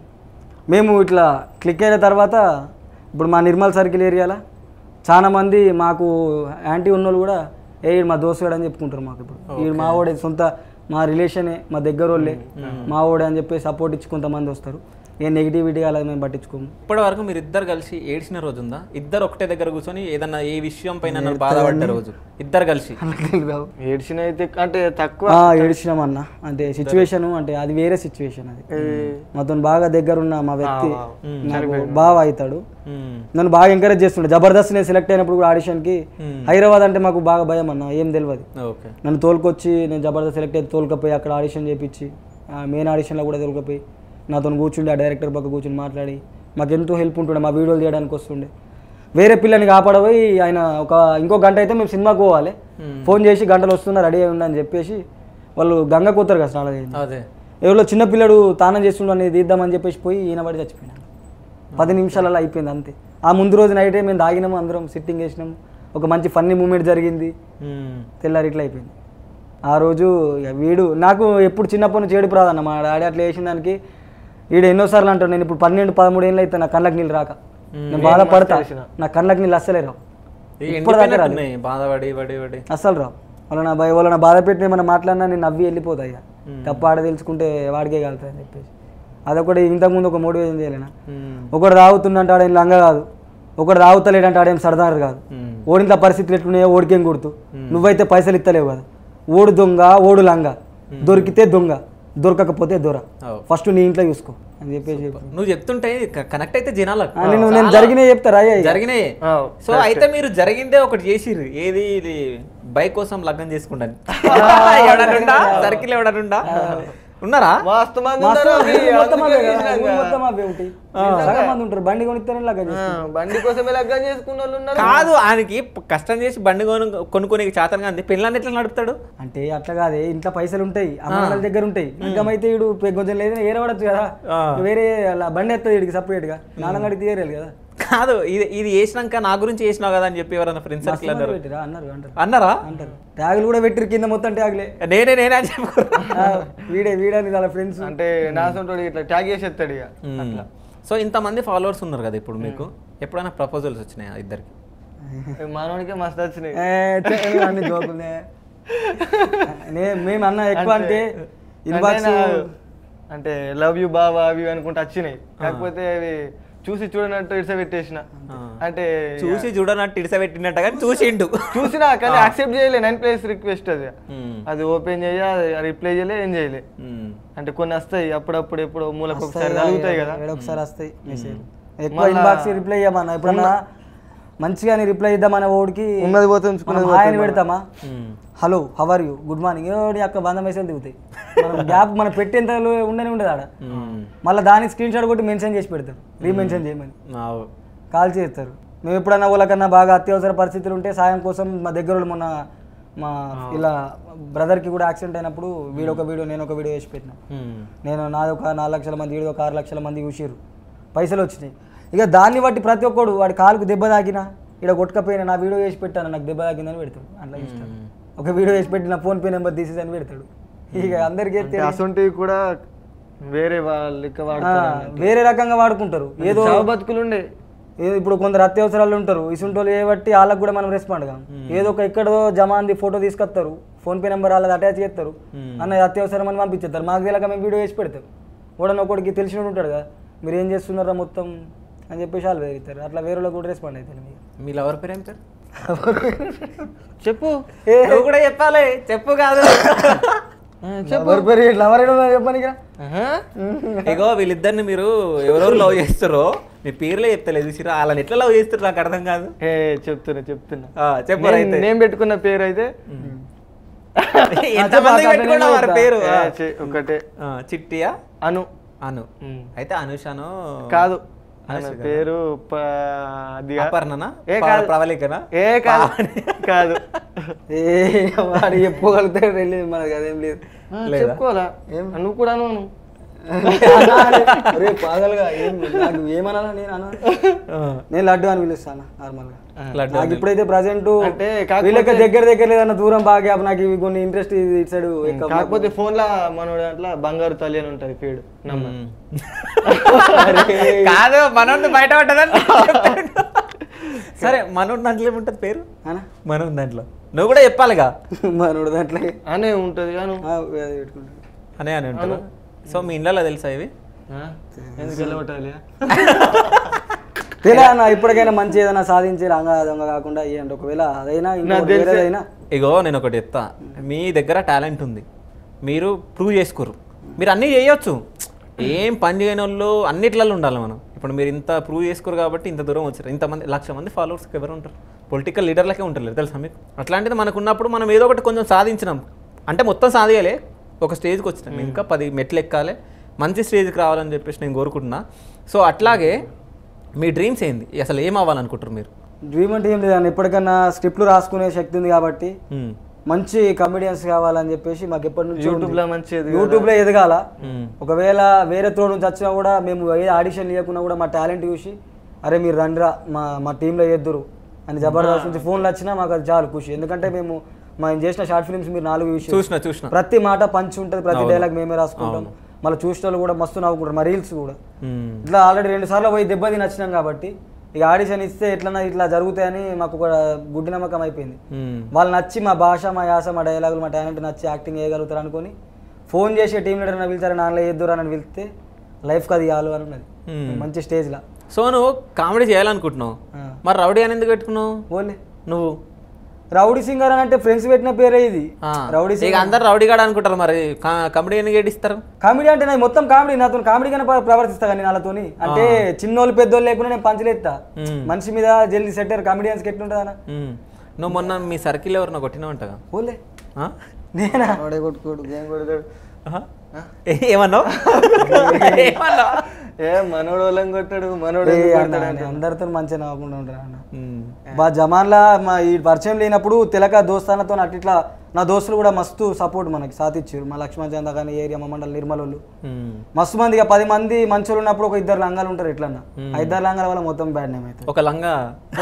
మేము ఇట్లా క్లిక్ అయిన తర్వాత ఇప్పుడు మా నిర్మల్ సర్కిల్ ఏరియాలో చాలా మంది మాకు యాంటీ ఉన్నోళ్ళు కూడా ఏ ఈడు మా దోస్తుగాడు అని చెప్పుకుంటారు మాకు ఇప్పుడు వీడు మా వాడే సొంత మా రిలేషనే మా దగ్గర వాళ్ళే మా వాడే అని చెప్పి సపోర్ట్ ఇచ్చి కొంతమంది వస్తారు ఏ నెగిటివిటీ అలా మేము పట్టించుకోము ఇప్పటి వరకు మీరు ఇద్దరు కలిసి ఏడ్చిన రోజు ఉందా ఇద్దరు ఒకటే దగ్గర కూర్చొని ఏదన్నా ఏ విషయం పైన నన్ను బాధపడ్డ రోజు ఇద్దరు కలిసి ఏడ్చిన అయితే అంటే తక్కువ ఆ, ఏడ్చినాం అన్న అంటే సిచ్యువేషన్ అంటే అది వేరే సిచ్యువేషన్ అది మాతో బాగా దగ్గర ఉన్న మా వ్యక్తి నాకు బాగా అవుతాడు మ్మ్. నన్ను బాగా ఎంకరేజ్ చేస్తుండే జబర్దస్త్ నేను సెలెక్ట్ అయినప్పుడు కూడా ఆడిషన్కి హైదరాబాద్ అంటే మాకు బాగా భయం అన్న ఏం తెలియదు ఓకే నన్ను తోలుకొచ్చి నేను జబర్దస్త్ సెలెక్ట్ అయితే తోలుకపోయి అక్కడ ఆడిషన్ చేయించి మెయిన్ ఆడిషన్లో కూడా తోలుకపోయి నాతో కూర్చుండి ఆ డైరెక్టర్ పక్క కూర్చుని మాట్లాడి మాకు ఎంతో హెల్ప్ ఉంటుండే మా వీడియోలు చేయడానికి వస్తుండే వేరే పిల్లని కాపాడబోయి ఆయన ఒక ఇంకో గంట అయితే మేము సినిమాకి పోవాలి ఫోన్ చేసి గంటలు వస్తున్నా రెడీ అయి ఉండని చెప్పేసి వాళ్ళు గంగ కూతారు కదా స్నానం చేయండి అదే ఎవరో చిన్న పిల్లడు తానం చేస్తుండ అనేది తీద్దామని చెప్పేసి పోయి ఈయన పడి చచ్చిపోయినాడు పది నిమిషాలలో అయిపోయింది అంతే ఆ ముందు రోజు నైటే మేము తాగినాము అందరం సిట్టింగ్ వేసినాము ఒక మంచి ఫన్నీ మూమెంట్ జరిగింది మ్మ్. తెల్లారి ఇట్లా అయిపోయింది ఆ రోజు ఇక వీడు నాకు ఎప్పుడు చిన్నప్పటి నుంచి ఏడుపు రాదన్న మా డాడీ అట్లా వేసిన దానికి వీడు ఎన్నోసార్లు అంటాడు నేను ఇప్పుడు పన్నెండు పదమూడు ఏళ్ళు అయితే నా కళ్ళకి నీళ్ళు రాక నేను బాధపడతా నా కళ్ళకి నీళ్ళు అస్సలే రావు ఇవి ఇప్పుడు దాకా రాలేదు. ఎండిపోయినట్టున్నాయి బాధపడి పడి పడి అస్సలు రావు వాళ్ళ నా భయ వాళ్ళ నా బాధ పెట్టిన ఏమైనా మాట్లాడినా నేను నవ్వి వెళ్ళిపోతా ఇక తప్ప ఆడ తెలుసుకుంటే వాడికే కలుగుతుంది అని చెప్పేసి అదొకటి ఇంతకుముందు ఒక మోటివేషన్ చేయలేనా మ్మ్. ఒకడు తాగుతుందంటే ఆడేం లంగ కాదు ఒకడు తాగుతలేడంటే ఆడేం సరదారు కాదు మ్మ్. ఓడింత పరిస్థితులు ఎట్లున్నాయో ఓడికేం గుర్తు నువ్వైతే పైసలు ఇస్తలేవు కదా ఓడు దొంగ ఓడు లంగ దొరికితే దొంగ దొరకకపోతే దొర అవు. ఫస్ట్ నీ ఇంట్లో చూసుకో అని చెప్పేసి చెప్పు. నువ్వు చెప్తుంటే కనెక్ట్ అయితే జనాలకు ఆ, నేను నేను జరిగినవి చెప్తారా అయ్యా ఇక? జరిగినాయి ఆ, సో అయితే మీరు జరిగిందే ఒకటి చేసిర్రు ఏది ఇది బైక్ కోసం లగ్నం చేసుకుంటాను ఎవడనుండా సర్కిల్ ఎవడనుండా ఉన్నారా మస్తు మంది మస్తు ఉన్నారు మంది, అవి మొత్తం అవే అందుకే కదా, చేసినాం ఊరు కదా. మొత్తం అవే ఉంటాయి సగం మంది ఉంటారు బండి కొనిస్తారని లాగా ఆ, బండి కోసమే లగ్గం చేసుకున్న వాళ్ళు ఉన్నారు కాదు ఆయనకి ప- కష్టం చేసి బండి కొను కొనుక్కొని చేతను కానీ పెళ్ళాన్ని ఎట్లా నడుపుతాడు అంటే అట్లా కాదే ఇంట్లో పైసలు ఉంటాయి అమ్మ వాళ్ళ దగ్గర ఉంటాయి అయితే వీడు పె- కొంచెం లేదని ఏరవడచ్చు కదా ఆ. వేరే అలా బండి ఎత్తది వీడికి సపరేట్ గా నాన్న అడిగి తీయరాలి కదా కాదు ఇది ఇది చేసినాక నా గురించి చేసినావు కదా అని చెప్పి ఎవరైనా ఫ్రెండ్స్ సర్కిల్ మస్తు మంది అన్నారు పెట్టిరా అన్నారు అంటారు అన్నారా అంటారు ట్యాగులు కూడా పెట్టిరు కింద మొత్తం ట్యాగులే నేనే నేనే అని చెప్పుకున్నా ఆ, వీడే వీడని వాళ్ళ ఫ్రెండ్స్ అంటే నా సొంటోడు ఇట్లా ట్యాగ్ చేసేస్తాడు ఇక సో ఇంతమంది ఫాలోవర్స్ ఉన్నారు కదా ఇప్పుడు మీకు ఎప్పుడైనా ప్రపోజల్స్ వచ్చినాయా ఇద్దరికి మానవునికే మస్తు వచ్చినాయి అన్ని జోకులే నే- మేము అన్న ఎక్కువ అంటే ఇన్బాక్స్ అంటే నా- అంటే లవ్ యూ బావా అవి ఇవి అనుకుంటే వచ్చినాయి కాకపోతే అవి చూసి చూడనట్టు ఇట్స పెట్టేసిన అంటే చూసి చూడనట్టు ఇడిసబెట్టినట్టు కానీ చూసిండు చూసినా కానీ యాక్సెప్ట్ చేయలే నైన్ ప్లేస్ రిక్వెస్ట్ అది మ్మ్. అది ఓపెన్ చేయ రిప్లై చేయలే ఏం చేయలే మ్మ్. అంటే కొన్ని వస్తాయి అప్పుడప్పుడు ఎప్పుడు మూలకు ఒకసారి కలుగుతాయి కదా ఒకసారి వస్తాయి మెసేజ్ ఎక్కువ ఇన్బాక్స్ రిప్లై ఇవ్వమన్నా ఎప్పుడన్నా మంచిగా రిప్లై ఇద్దామన్న ఓడికి ఉన్నది పోతే ఉంచుకున్నది మనం హాయ్ అని పెడతామా మ్మ్. Hello how are you good morning ఏడు అక్క వంద మెసేజ్ దిగుతాయి మనం గ్యాప్ మనం పెట్టేంత ఉండనే ఉండదు ఆడ మ్మ్. మళ్ళీ దానికి స్క్రీన్ షాట్ కొట్టి మెన్షన్ చేసి పెడతారు రీమెన్షన్ చేయమని ఆవు. కాల్ చేస్తారు మేము ఎప్పుడన్నా వాళ్ళకన్నా బాగా అత్యవసర పరిస్థితులు ఉంటే సాయం కోసం మా దగ్గర వాళ్ళు మొన్న మా ఇలా బ్రదర్కి కూడా యాక్సిడెంట్ అయినప్పుడు వీడు ఒక వీడియో నేను ఒక వీడియో వేసి పెట్టిన మ్మ్. నేను నాది ఒక నాలుగు లక్షల మంది వీడియో ఒక ఆరు లక్షల మంది చూసిర్రు పైసలు వచ్చినాయి ఇక దాన్ని బట్టి ప్రతి ఒక్కడు వాడి కాలుకు దెబ్బ తాకినా ఇక్కడ కొట్టుకపోయినా నా వీడియో వేసి పెట్టాను నాకు దెబ్బ తాకిందని పెడతాడు అట్లా ఇస్తాడు ఒక వీడియో వేసి పెట్టి నా ఫోన్ పే నెంబర్ తీసేసి పెడతాడు ఇక అందరికీ అంటే అసొంటివి కూడా వేరే వాళ్ళ లెక్క ఆ, వాడతారు వేరే రకంగా వాడుకుంటారు ఏదో చావు బతుకులుండే ఏ- ఇప్పుడు కొందరు అత్యవసరాలు ఉంటారు ఇసుంటోళ్ళు చేయబట్టి వాళ్ళకి కూడా మనం రెస్పాండ్ కాం ఏదో ఒక ఎక్కడో జమాంది ఫోటో తీసుకొస్తారు ఫోన్ పే నెంబర్ వాళ్ళది అటాచ్ చేస్తారు అన్నది అత్యవసరం అని పంపించేస్తారు మాకు తెలియక మేము వీడియో వేసి పెడతాం ఒకడని ఒకడికి తెలిసిన ఉంటాడు కదా మీరు ఏం చేస్తున్నారా మొత్తం అని చెప్పేసి వాళ్ళు వేస్తారు అట్లా వేరే వాళ్ళకి కూడా రెస్పాండ్ అవుతారు మీకు మీ లవర్ పేరు ఏం పేరు చెప్పు నువ్వు కూడా చెప్పాలి చెప్పు కాదు ఎవరి పేరు ఇట్లా ఎవరైనా చెప్పాను ఇక ఆహా. ఇగో వీళ్ళిద్దరిని మీరు ఎవరెవరు లవ్ చేస్తారో మీ పేర్లే చెప్తలేదు చూసిరా వాళ్ళని ఎట్లా లవ్ చేస్తారు నాకు అర్థం కాదు ఏ చెప్తున్నా చెప్తున్నా ఆ, చెప్పు నేను- అయితే నేను పెట్టుకున్న పేరు అయితే ఎంతమంది పెట్టుకున్నావు వారి పేరు ఏ, చి- ఒకటే ఆ, చిట్టియా అను అను ఉమ్. అయితే అనుషాను కాదు అనుష ఆమె కదా? పేరు ప- అదిగా. అపర్ణనా ఏ ప- కాదు. ప్రవళికనా ఏ కాదు కాదు ఏ వాడు చెప్పుకోగలుగుతాడు వెళ్ళి మనకు అదేం లేదు ఆ, చెప్పుకోవాలా నువ్వు కూడా అను అను. రే పాగలుగా ఏం నాకు ఏమనాలా నేను అన్నా ఆ, నేను లడ్డు అని పిలుస్తాను నార్మల్గా లడ్డు నాకు ఇప్పుడైతే ప్రజెంట్ అంటే కాకపోతే- వీళ్ళకి దగ్గర దగ్గర లేదన్న దూరం బాగా గ్యాప్ నాకు ఇవి కొన్ని ఇంట్రెస్ట్ ఇటు సైడ్ ఎక్కువ కాకపోతే ఫోన్ లా మనోడు అట్లా బంగారు తల్లి అని ఉంటది పేడు నమ్మ ఉమ్. కాదు మనోడు బయట పడ్డదని సరే మనోడు దాంట్లో ఏముంటది పేరు అనా మనోడు దాంట్లో నువ్వు కూడా చెప్పాలిగా మనోడు దాంట్లో అనే ఉంటది కాను ఆ, అది పెట్టుకుంటాడు అనే అని ఉంటారు సో మీ ఇళ్ళలో తెలుసా ఇవి ఆ? ఎందుకు వెళ్ళగొట్టాలి తెలియదు అన్న ఇప్పటికైనా మంచి ఏదైనా సాధించి రంగ దొంగ కాకుండా ఇవ్వండి ఒకవేళ అదైనా నాకు తెలిసే- వేరేదైనా ఇగో నేను ఒకటి చెప్తా మీ దగ్గర టాలెంట్ ఉంది మీరు ప్రూవ్ చేసుకోరు మీరు అన్నీ చేయొచ్చు ఏం పని చేయని వాళ్ళు అన్నిట్లలో ఉండాలి మనం ఇప్పుడు మీరు ఇంత ప్రూవ్ చేసుకోరు కాబట్టి ఇంత దూరం వచ్చారు ఇంతమంది లక్ష మంది ఫాలోవర్స్ ఎవరు ఉంటారు పొలిటికల్ లీడర్లకే ఉంటారు తెలుసా మీకు అట్లాంటిది మనకు ఉన్నప్పుడు మనం ఏదో ఒకటి కొంచెం సాధించినాం అంటే మొత్తం సాధించాలి ఒక స్టేజ్కి వచ్చినాం ఇంకా పది మెట్లు ఎక్కాలి మంచి స్టేజ్కి రావాలని చెప్పేసి నేను కోరుకుంటున్నా సో అట్లాగే మీ డ్రీమ్స్ ఏంది అసలు ఏం అవ్వాలనుకుంటారు మీరు డ్రీమ్ అంటే ఏం లేదన్న ఇప్పటికన్నా స్క్రిప్ట్లు రాసుకునే శక్తి ఉంది కాబట్టి మ్మ్. మంచి కమెడియన్స్ కావాలని చెప్పేసి మాకు ఎప్పటి నుంచి యూట్యూబ్ లో మంచిది యూట్యూబ్ లో ఎదగాల మ్మ్. ఒకవేళ వేరే త్రో నుంచి వచ్చినా కూడా మేము ఏ ఆడిషన్ ఇవ్వకుండా కూడా మా టాలెంట్ చూసి అరే మీరు రండిరా మా మా టీంలో ఎద్దురు అని జబర్దస్త్ నుంచి ఫోన్లు వచ్చినా మాకు అది చాలు ఖుషి ఎందుకంటే మేము మేము చేసిన షార్ట్ ఫిల్మ్స్ మీరు నాలుగు చూసి చూసిన చూసిన ప్రతి మాట పంచి ఉంటుంది ప్రతి డైలాగ్ మేమే రాసుకుంటాం మళ్ళీ చూసిన వాళ్ళు కూడా మస్తు నవ్వుకుంటారు మా రీల్స్ కూడా మ్మ్. ఇట్లా ఆల్రెడీ రెండు సార్లు పోయి దెబ్బ తిని వచ్చినాం కాబట్టి ఇక ఆడిషన్ ఇస్తే ఎట్లన్నా ఇట్లా జరుగుతాయని మాకు ఒక గుడ్డి నమ్మకం అయిపోయింది మ్మ్. వాళ్ళు నచ్చి మా భాష మా యాస మా డైలాగులు మా టాలెంట్ నచ్చి యాక్టింగ్ చేయగలుగుతారు అనుకొని ఫోన్ చేసి టీం లీడర్ అని పిలిచారు నాన్నలో ఎద్దురా అని పిలిస్తే లైఫ్కి అది చాలు అని ఉన్నది మ్మ్. మంచి స్టేజ్లో సో నువ్వు కామెడీ చేయాలనుకుంటున్నావు మరి రౌడీ అని ఎందుకు పెట్టుకున్నావు ఓన్లీ నువ్వు రౌడీ సింగర్ అని అంటే ఫ్రెండ్స్ పెట్టిన పేరే ఇది ఆ, రౌడీ ఇక అందరు రౌడీ గాడు అనుకుంటారు మరి కామెడీ ఎందుకు ఏడిస్తారు కామెడీ అంటే నేను మొత్తం కామెడీ నాతో కామెడీగానే ప్ర- ప్రవర్తిస్తా కానీ వాళ్ళతోని అంటే చిన్నోళ్ళు పెద్దోళ్ళు లేకుండా నేను పంచలేస్తా మ్మ్. మనిషి మీద జల్దీ సెట్టర్ కామెడియన్స్కి ఎట్లుంటుందా అన్న మ్మ్. నువ్వు మొన్న మీ సర్కిల్ ఎవరినో కొట్టినావు అంటగా ఓలే ఆ? నేనా వాడే కొట్టుకోడు గేమ్ కొడతాడు ఆహా. ఏ- ఏమన్నావు ఏమన్నావు ఏ మనోడు వాళ్ళని కొట్టాడు మనోడు ఏ ఎందుకు అన్న, కొడతాడు నేను అందరితో మంచిగా నవ్వకుండా ఉంటాను అన్న మ్మ్. మా జమాన్లా మా ఈ పరిచయం లేనప్పుడు తెలక దోస్తానతో అట్లా ఇట్లా నా దోస్తులు కూడా మస్తు సపోర్ట్ మనకి సాధించారు మా లక్ష్మణ్ చంద కానీ ఏరియా మా మండలం నిర్మల్ వాళ్ళు మ్మ్. మస్తు మంది ఇక పది మంది మంచోళ్ళు ఉన్నప్పుడు ఒక ఇద్దరు లంగాలు ఉంటారు ఎట్లన్నా ఆ ఇద్దరు లంగాల వల్ల మొత్తం బ్యాడ్ నేమ్ అవుతుంది ఒక లంగా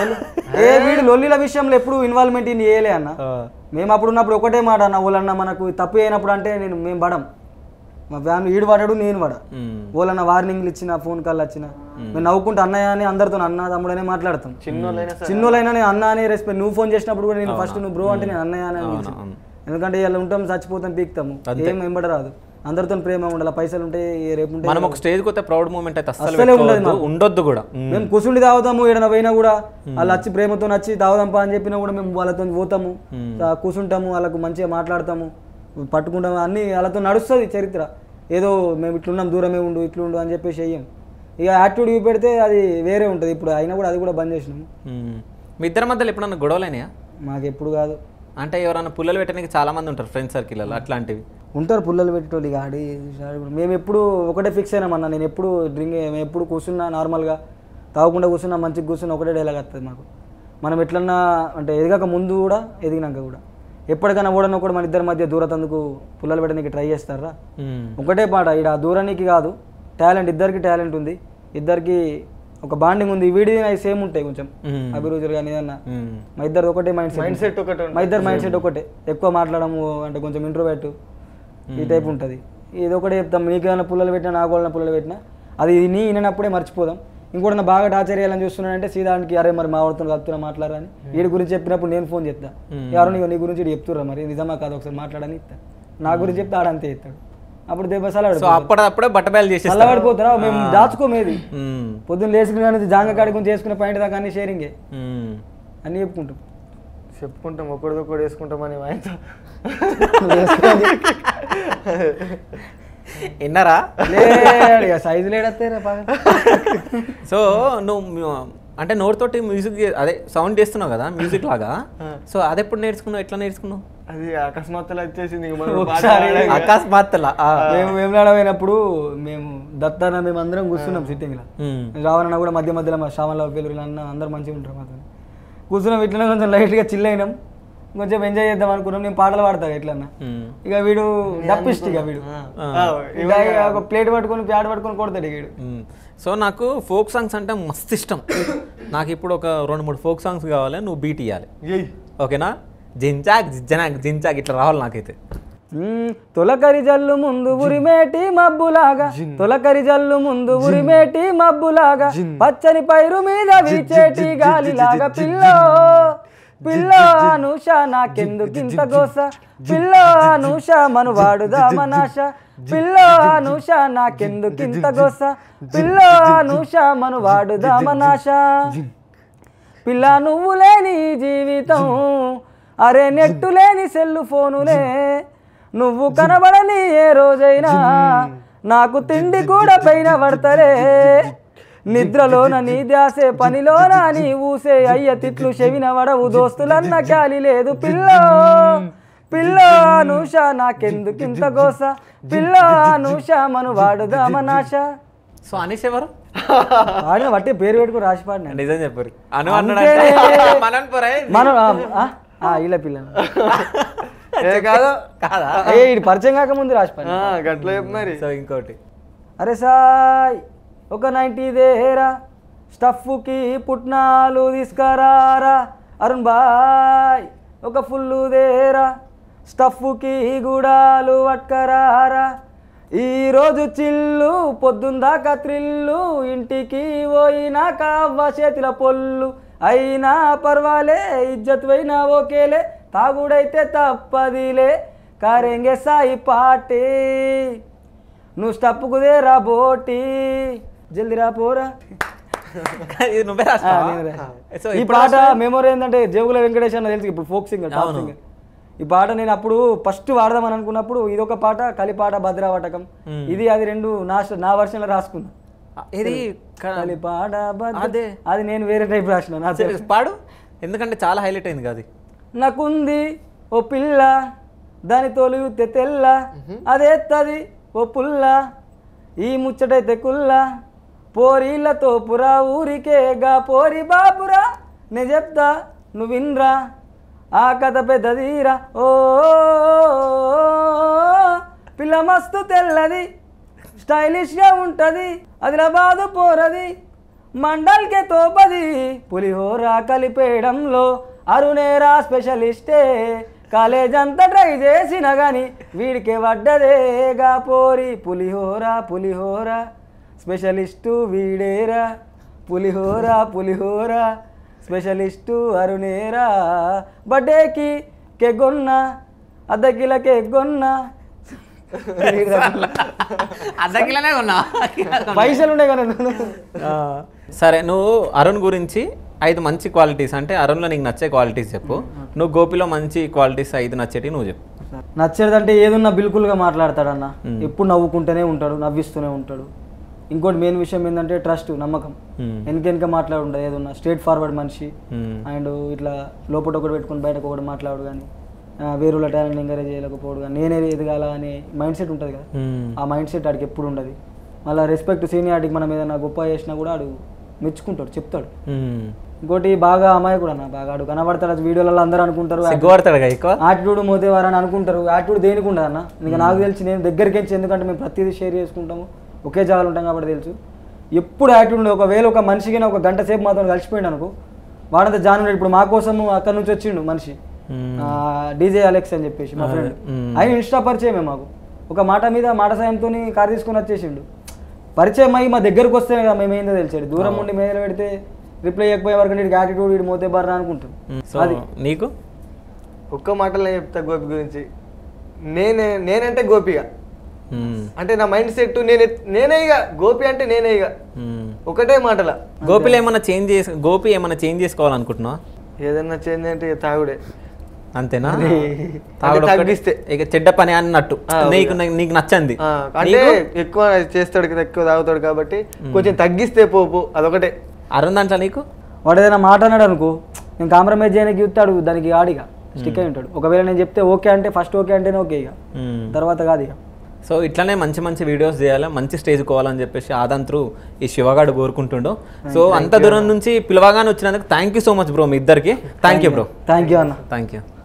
ఏ వీడు లొల్లిల విషయంలో ఎప్పుడు ఇన్వాల్వ్మెంట్ ఇన్ చేయలే అన్న ఆ. మేము అప్పుడు ఉన్నప్పుడు ఒకటే మాట అన్న వాళ్ళన్న మనకు తప్పు అయినప్పుడు అంటే నేను మేము పడం మా ఫ్యామిలీ ఈడు పడాడు నేను పడ మ్మ్. వాళ్ళన్న వార్నింగ్లు ఇచ్చిన ఫోన్ కాల్ వచ్చిన మేము నవ్వుకుంటూ అన్నయ్య అని అందరితో అన్న తమ్ముడనే మాట్లాడతాం చిన్నోళ్ళైనా సరే చిన్నోళ్ళైనా నేను అన్న అని రెస్పెక్ట్ నువ్వు ఫోన్ చేసినప్పుడు కూడా నేను ఫస్ట్ నువ్వు బ్రో అంటే నేను అన్నయ్య అని అవును, పిలిచాను. అవును. ఎందుకంటే ఇలా ఉంటాం చచ్చిపోతాం పీక్తాము ఏం వెంబడ రాదు అందరితో ప్రేమ ఉండాలి పైసలు ఉంటే రేపు ఉంటే మనం ఒక స్టేజ్కి వస్తే ప్రౌడ్ మూమెంట్ అయితే అస్సలు అస్సలే ఉండదు పెట్టుకోవద్దు, ఉండొద్దు కూడా మ్మ్. మేము కూర్చుండి తాగుతాము ఏడైనా పోయినా కూడా వాళ్ళు వచ్చి ప్రేమతో నచ్చి తాగుదాంపా అని చెప్పినా కూడా మేము వాళ్ళతో పోతాము ఆ, కూర్చుంటాము వాళ్ళకు మంచిగా మాట్లాడతాము పట్టుకుంటాము అన్ని వాళ్ళతో నడుస్తుంది చరిత్ర ఏదో మేము ఇట్లున్నాం దూరమే ఉండు ఇట్లుండు అని చెప్పేసి చెయ్యం ఇక యాటిట్యూడ్ చూపెడితే అది వేరే ఉంటుంది ఇప్పుడు అయినా కూడా అది కూడా బంద్ చేసినాము మ్మ్. మీ ఇద్దరి మధ్యలో ఎప్పుడన్నా గొడవలైనాయా మాకు ఎప్పుడు కాదు అంటే ఎవరైనా పుల్లలు పెట్టడానికి చాలా మంది ఉంటారు ఫ్రెండ్ సర్కిల్లో అట్లాంటివి ఉంటారు పుల్లలు పెట్టేటోళ్ళు ఇక ఆడి ఆడి కూడా. మేము ఎప్పుడు ఒకటే ఫిక్స్ అయినామన్న నేను ఎప్పుడు డ్రింక్ మేము ఎప్పుడు కూర్చున్నా నార్మల్గా తాగకుండా కూర్చున్నా మంచిగా కూర్చున్నా ఒకటే డైలాగ్ వస్తుంది మాకు మనం ఎట్లన్నా అంటే ఎదగక ముందు కూడా ఎదిగినాక కూడా ఎప్పటికైనా ఓడన కూడా మన ఇద్దరి మధ్య దూరతందుకు పుల్లలు పెట్టడానికి ట్రై చేస్తారా మ్మ్. ఒకటే పాట ఇక్కడ దూరానికి కాదు టాలెంట్ ఇద్దరికి టాలెంట్ ఉంది ఇద్దరికి ఒక బాండింగ్ ఉంది వీడి అవి సేమ్ ఉంటాయి కొంచెం మ్మ్. అభిరుచులు కానీ ఏదన్నా మ్మ్. మా ఇద్దరు ఒకటే మైండ్ సెట్ మైండ్ సెట్ ఒకటి మా ఇద్దరు మైండ్ సెట్ ఒకటే ఎక్కువ మాట్లాడము అంటే కొంచెం ఇంట్రోవేట్ ఈ టైప్ ఉంటుంది ఇది ఒకటే చెప్తాం నీకేమైనా పుల్లలు పెట్టినా నాకు వాళ్ళ పుల్లలు పెట్టినా అది నీ వినప్పుడే మర్చిపోదాం ఇంకోటి నా బాగా టార్చర్ చేయాలని చూస్తున్నానంటే సీదానికి అరే మరి మా వాడుతున్నా కలుపుతున్నా మాట్లాడని వీడి గురించి చెప్పినప్పుడు నేను ఫోన్ చేస్తా ఎవరు నీకు నీ గురించి వీడు చెప్తుర్రా మరి నిజమా కాదు ఒకసారి మాట్లాడని ఇస్తా నా గురించి చెప్తే ఆడంతే ఇస్తాడు అప్పుడు దెబ్బసాల సో అప్పటిదప్పుడే బట్టబయలు చేసేస్తా చల్లబడిపోతారా మేము దాచుకోమేది మ్మ్. పొద్దున్న లేచుకునే కానీ జాంగ కాడి గురించి చేసుకునే పాయింట్ దాకా అన్ని షేరింగే మ్మ్. అన్నీ చెప్పుకుంటాం చెప్పుకుంటాం ఒకటిదొకటి వేసుకుంటామని మా ఆయనతో విన్నారా సైజు లేడతారా బాగా సో నువ్వు మ్యూ- అంటే నోటితోటి మ్యూజిక్ అదే సౌండ్ చేస్తున్నావు కదా మ్యూజిక్ లాగా సో అది ఎప్పుడు నేర్చుకున్నావు ఎట్లా నేర్చుకున్నావు అది అకస్మాత్తులో వచ్చేసింది ఇంక మనం పాట ఒకసారి పాడాక. అకస్మాత్తులా ఆ. మేము వేమలాడ పోయినప్పుడు మేము దత్తాన మేము అందరం కూర్చున్నాం సిట్టింగ్ లో మ్మ్. రావణ కూడా మధ్య మధ్యలో మా శ్రావణలో పేరు అన్న అందరు మంచిగా ఉంటారు మాతో కూర్చున్నాం ఇట్లనే కొంచెం లైట్గా చిల్ అయినాం కొంచెం ఎంజాయ్ చేద్దాం అనుకున్నాం నేను పాటలు పాడతా ఇట్లన్నా మ్మ్. ఇక వీడు డప్పిస్ట్ ఇక వీడు ఆ, ఇక ఒక ప్లేట్ పట్టుకొని ప్యాడ్ పట్టుకొని కొడతాడు ఇక వీడు మ్మ్. సో నాకు ఫోక్ సాంగ్స్ అంటే మస్తు ఇష్టం నాకు ఇప్పుడు ఒక రెండు మూడు ఫోక్ సాంగ్స్ కావాలి నువ్వు బీట్ ఇవ్వాలి ఏయ్. ఓకేనా జించాక్ జిజ్జనాక్ జించాక్ ఇట్లా రావాలి నాకైతే మ్మ్. తొలకరి జల్లు ముందు ఉరిమేటి మబ్బులాగా తొలకరి జల్లు ముందు ఉరిమేటి మబ్బులాగా పచ్చని పైరు మీద వీచేటి గాలిలాగా పిల్లో పిల్లో అనూష నాకెందుకింత గోస పిల్లో అనూష మనువాడుదా మనాష పిల్లో అనూష నాకెందుకింత గోస పిల్లో అనూష మనువాడుదా మనాష పిల్ల నువ్వు లేని ఈ జీవితం అరే నెట్టు లేని సెల్లు ఫోనులే నువ్వు కనబడని ఏ రోజైనా నాకు తిండి కూడా పైన పడతరే నిద్రలోన నీ ధ్యాసే పనిలోన నీ ఊసే అయ్య తిట్లు చెవిన వడవు దోస్తులన్న క్యాలి లేదు పిల్ల పిల్ల అనూష నాకెందుకింత గోస పిల్ల అనూష మను వాడుదా మనాష సో అనేసి ఎవరు వాడిన బట్టి పేరు పెట్టుకుని రాసి పాడిన నిజం చెప్పరు అను అంతేనే. అన్నాడు మనం పోరే మనం ఆ, ఆ, ఇలా పిల్ల ఏ కాదు కాదా ఏ ఇది పరిచయం కాకముందు రాసి పాడిన ఆ, గట్ల చెప్పు మరి సో ఇంకోటి అరే సాయ్ ఒక నైంటీ దేరా స్టఫ్కి పుట్నాలు తీసుకురారా అరుణ్ బాయ్ ఒక ఫుల్లు దేరా స్టఫ్కి గుడాలు పట్టుకరారా ఈరోజు చిల్లు పొద్దుందాకా త్రిల్లు ఇంటికి పోయినాక అవ్వ చేతిల పొల్లు అయినా పర్వాలే ఇజ్జత్ పోయినా ఓకేలే తాగుడైతే తప్పదిలే కారెంగే సాయి పాటే నువ్వు స్టప్పుకుదే రా బోటి జల్ది రా పోరా ఇది నువ్వే ఆ, రాస్తావా? నేనే. సో ఈ ఇప్పుడు పాట మెమొరీ ఏంటంటే జేగుల వెంకటేష్ అన్న తెలుసు ఇప్పుడు ఫోక్ సింగర్ టాప్ సింగర్ ఈ పాట నేను అప్పుడు ఫస్ట్ వాడదామని అనుకున్నప్పుడు ఇది ఒక పాట కలిపాట భద్రావటకం ఇది అది రెండు నా నా వర్షన్లో రాసుకున్నా ఇది క- కలిపాట భద్ర అదే. అది నేను వేరే టైప్ రాసిన నా సరే, పాడు ఎందుకంటే చాలా హైలైట్ అయింది కదా అది. నాకుంది ఓ పిల్ల దాని తొలిగితే తెల్ల అదేత్తది ఓ పుల్ల ఈ ముచ్చటైతే కుల్ల పోరీలతో పురా ఊరికే గా పోరి బాపురా నే చెప్తా నువ్వు వినరా ఆ కథ పెద్దదీరా ఓ పిల్ల మస్తు తెల్లది స్టైలిష్గా ఉంటుంది ఆదిలాబాదు పోరది మండల్కే తోపది పులిహోర కలిపేయడంలో అరుణేరా స్పెషలిస్టే కాలేజ్ అంతా ట్రై చేసిన గాని వీడికే వడ్డదేగా పోరి పులిహోర పులిహోర స్పెషలిస్టు వీడేరా పులిహోర పులిహోర స్పెషలిస్టు అరుణేరా బర్త్డేకి కెగ్గొన్న అర్ధ కిలో కెగ్గొన్న అర్ధ కిలోనే ఉన్నా పైసలు ఉండే కదా సరే నువ్వు అరుణ్ గురించి ఐదు మంచి క్వాలిటీస్ అంటే అరుణ్లో నీకు నచ్చే క్వాలిటీస్ చెప్పు నువ్వు గోపిలో మంచి క్వాలిటీస్ ఐదు నచ్చేటి నువ్వు చెప్పు నచ్చేదంటే ఏదున్నా బిల్కుల్గా మాట్లాడతాడన్న ఎప్పుడు నవ్వుకుంటూనే ఉంటాడు నవ్విస్తూనే ఉంటాడు ఇంకోటి మెయిన్ విషయం ఏంటంటే ట్రస్ట్ నమ్మకం Hmm. వెనకెనక మాట్లాడు ఉండదు ఏదన్నా స్ట్రేట్ ఫార్వర్డ్ మనిషి Hmm. అండ్ ఇట్లా లోపల ఒకటి పెట్టుకుని బయటకు ఒకటి మాట్లాడు కానీ వేరుల టాలెంట్ ఎంకరేజ్ చేయలేకపోవడు కానీ నేనే ఎదగాల అనే మైండ్ సెట్ ఉంటుంది కదా Hmm. ఆ మైండ్ సెట్ ఆడికి ఎప్పుడు ఉండదు మళ్ళీ రెస్పెక్ట్ సీనియారిటీకి మనం ఏదైనా గొప్ప చేసినా కూడా ఆడు మెచ్చుకుంటాడు చెప్తాడు Hmm. ఇంకోటి బాగా అమాయకుడు అన్న బాగా ఆడు కనబడతాడు వీడియోలలో అందరూ అనుకుంటారు సిగ్గుపడతాడుగా ఎక్కువ యాటిట్యూడ్ మోతేవారని అనుకుంటారు యాటిట్యూడ్ దేనికి ఉండదు అన్న ఇంకా నాకు తెలిసి నేను దగ్గరికి వచ్చి ఎందుకంటే మేము ప్రతిదీ షేర్ చేసుకుంటాము ఒకే జాగాలో ఉంటాం కాబట్టి తెలుసు ఎప్పుడు యాటిట్యూడ్ ఉండదు ఒకవేళ ఒక మనిషికి ఒక గంట సేపు మాత్రం కలిసిపోయింది అనుకో వాడంతా జాన్ ఉన్నాడు ఇప్పుడు మా కోసం అక్కడ నుంచి వచ్చిండు మనిషి డీజే అలెక్స్ అని చెప్పేసి మా ఫ్రెండ్ ఆయన ఇన్స్టా పరిచయమే మాకు ఒక మాట మీద మాట సాయంతో కార్ తీసుకొని వచ్చేసిండు పరిచయం అయ్యి మా దగ్గరకు వస్తేనే కదా మేము ఏందో తెలిసాడు దూరం ఉండి మీద పెడితే రిప్లై ఇవ్వకపోయే వరకు నీకు యాటిట్యూడ్ వీడు మోతే బర్రా అనుకుంటాం సో నీకు ఒక్క మాటలో చెప్తా గోపి గురించి నేనే నేనంటే గోపిగా మ్మ్. అంటే నా మైండ్ సెట్ నేనే నేనే ఇక గోపి అంటే నేనే ఇక మ్మ్. ఒకటే మాటల గోపిలో ఏమన్నా చేంజ్ చేసి గోపి ఏమన్నా చేంజ్ చేసుకోవాలనుకుంటున్నావా ఏదన్నా చేంజ్ అంటే ఇక తాగుడే అంతేనా అంటే తాగుడు ఒక్కటే- తగ్గిస్తే. ఇక చెడ్డ పని అన్నట్టు ఆ, నీకు నీకు నచ్చంది ఆ, అంటే ఎక్కువ చేస్తాడు కదా, ఎక్కువ తాగుతాడు కాబట్టి కొంచెం తగ్గిస్తే పోపు అదొకటే అరుణ్ దాంట్లో నీకు వాడు ఏదైనా మాట అన్నాడు అనుకో నేను కాంప్రమైజ్ చేయడానికి చూస్తాడు దానికి ఆడిగా స్టిక్ అయి ఉంటాడు ఒకవేళ నేను చెప్తే ఓకే అంటే ఫస్ట్ ఓకే అంటేనే ఓకే ఇక మ్మ్. తర్వాత కాదు ఇక సో ఇట్లానే మంచి మంచి వీడియోస్ చేయాలి మంచి స్టేజ్ కోవాలని చెప్పేసి ఆదాన్ త్రూ ఈ శివగాడు కోరుకుంటుండు సో అంత దూరం నుంచి పిలవగానే వచ్చినందుకు thank you so much bro మీ ఇద్దరికి thank you bro thank you అన్న థ్యాంక్ యూ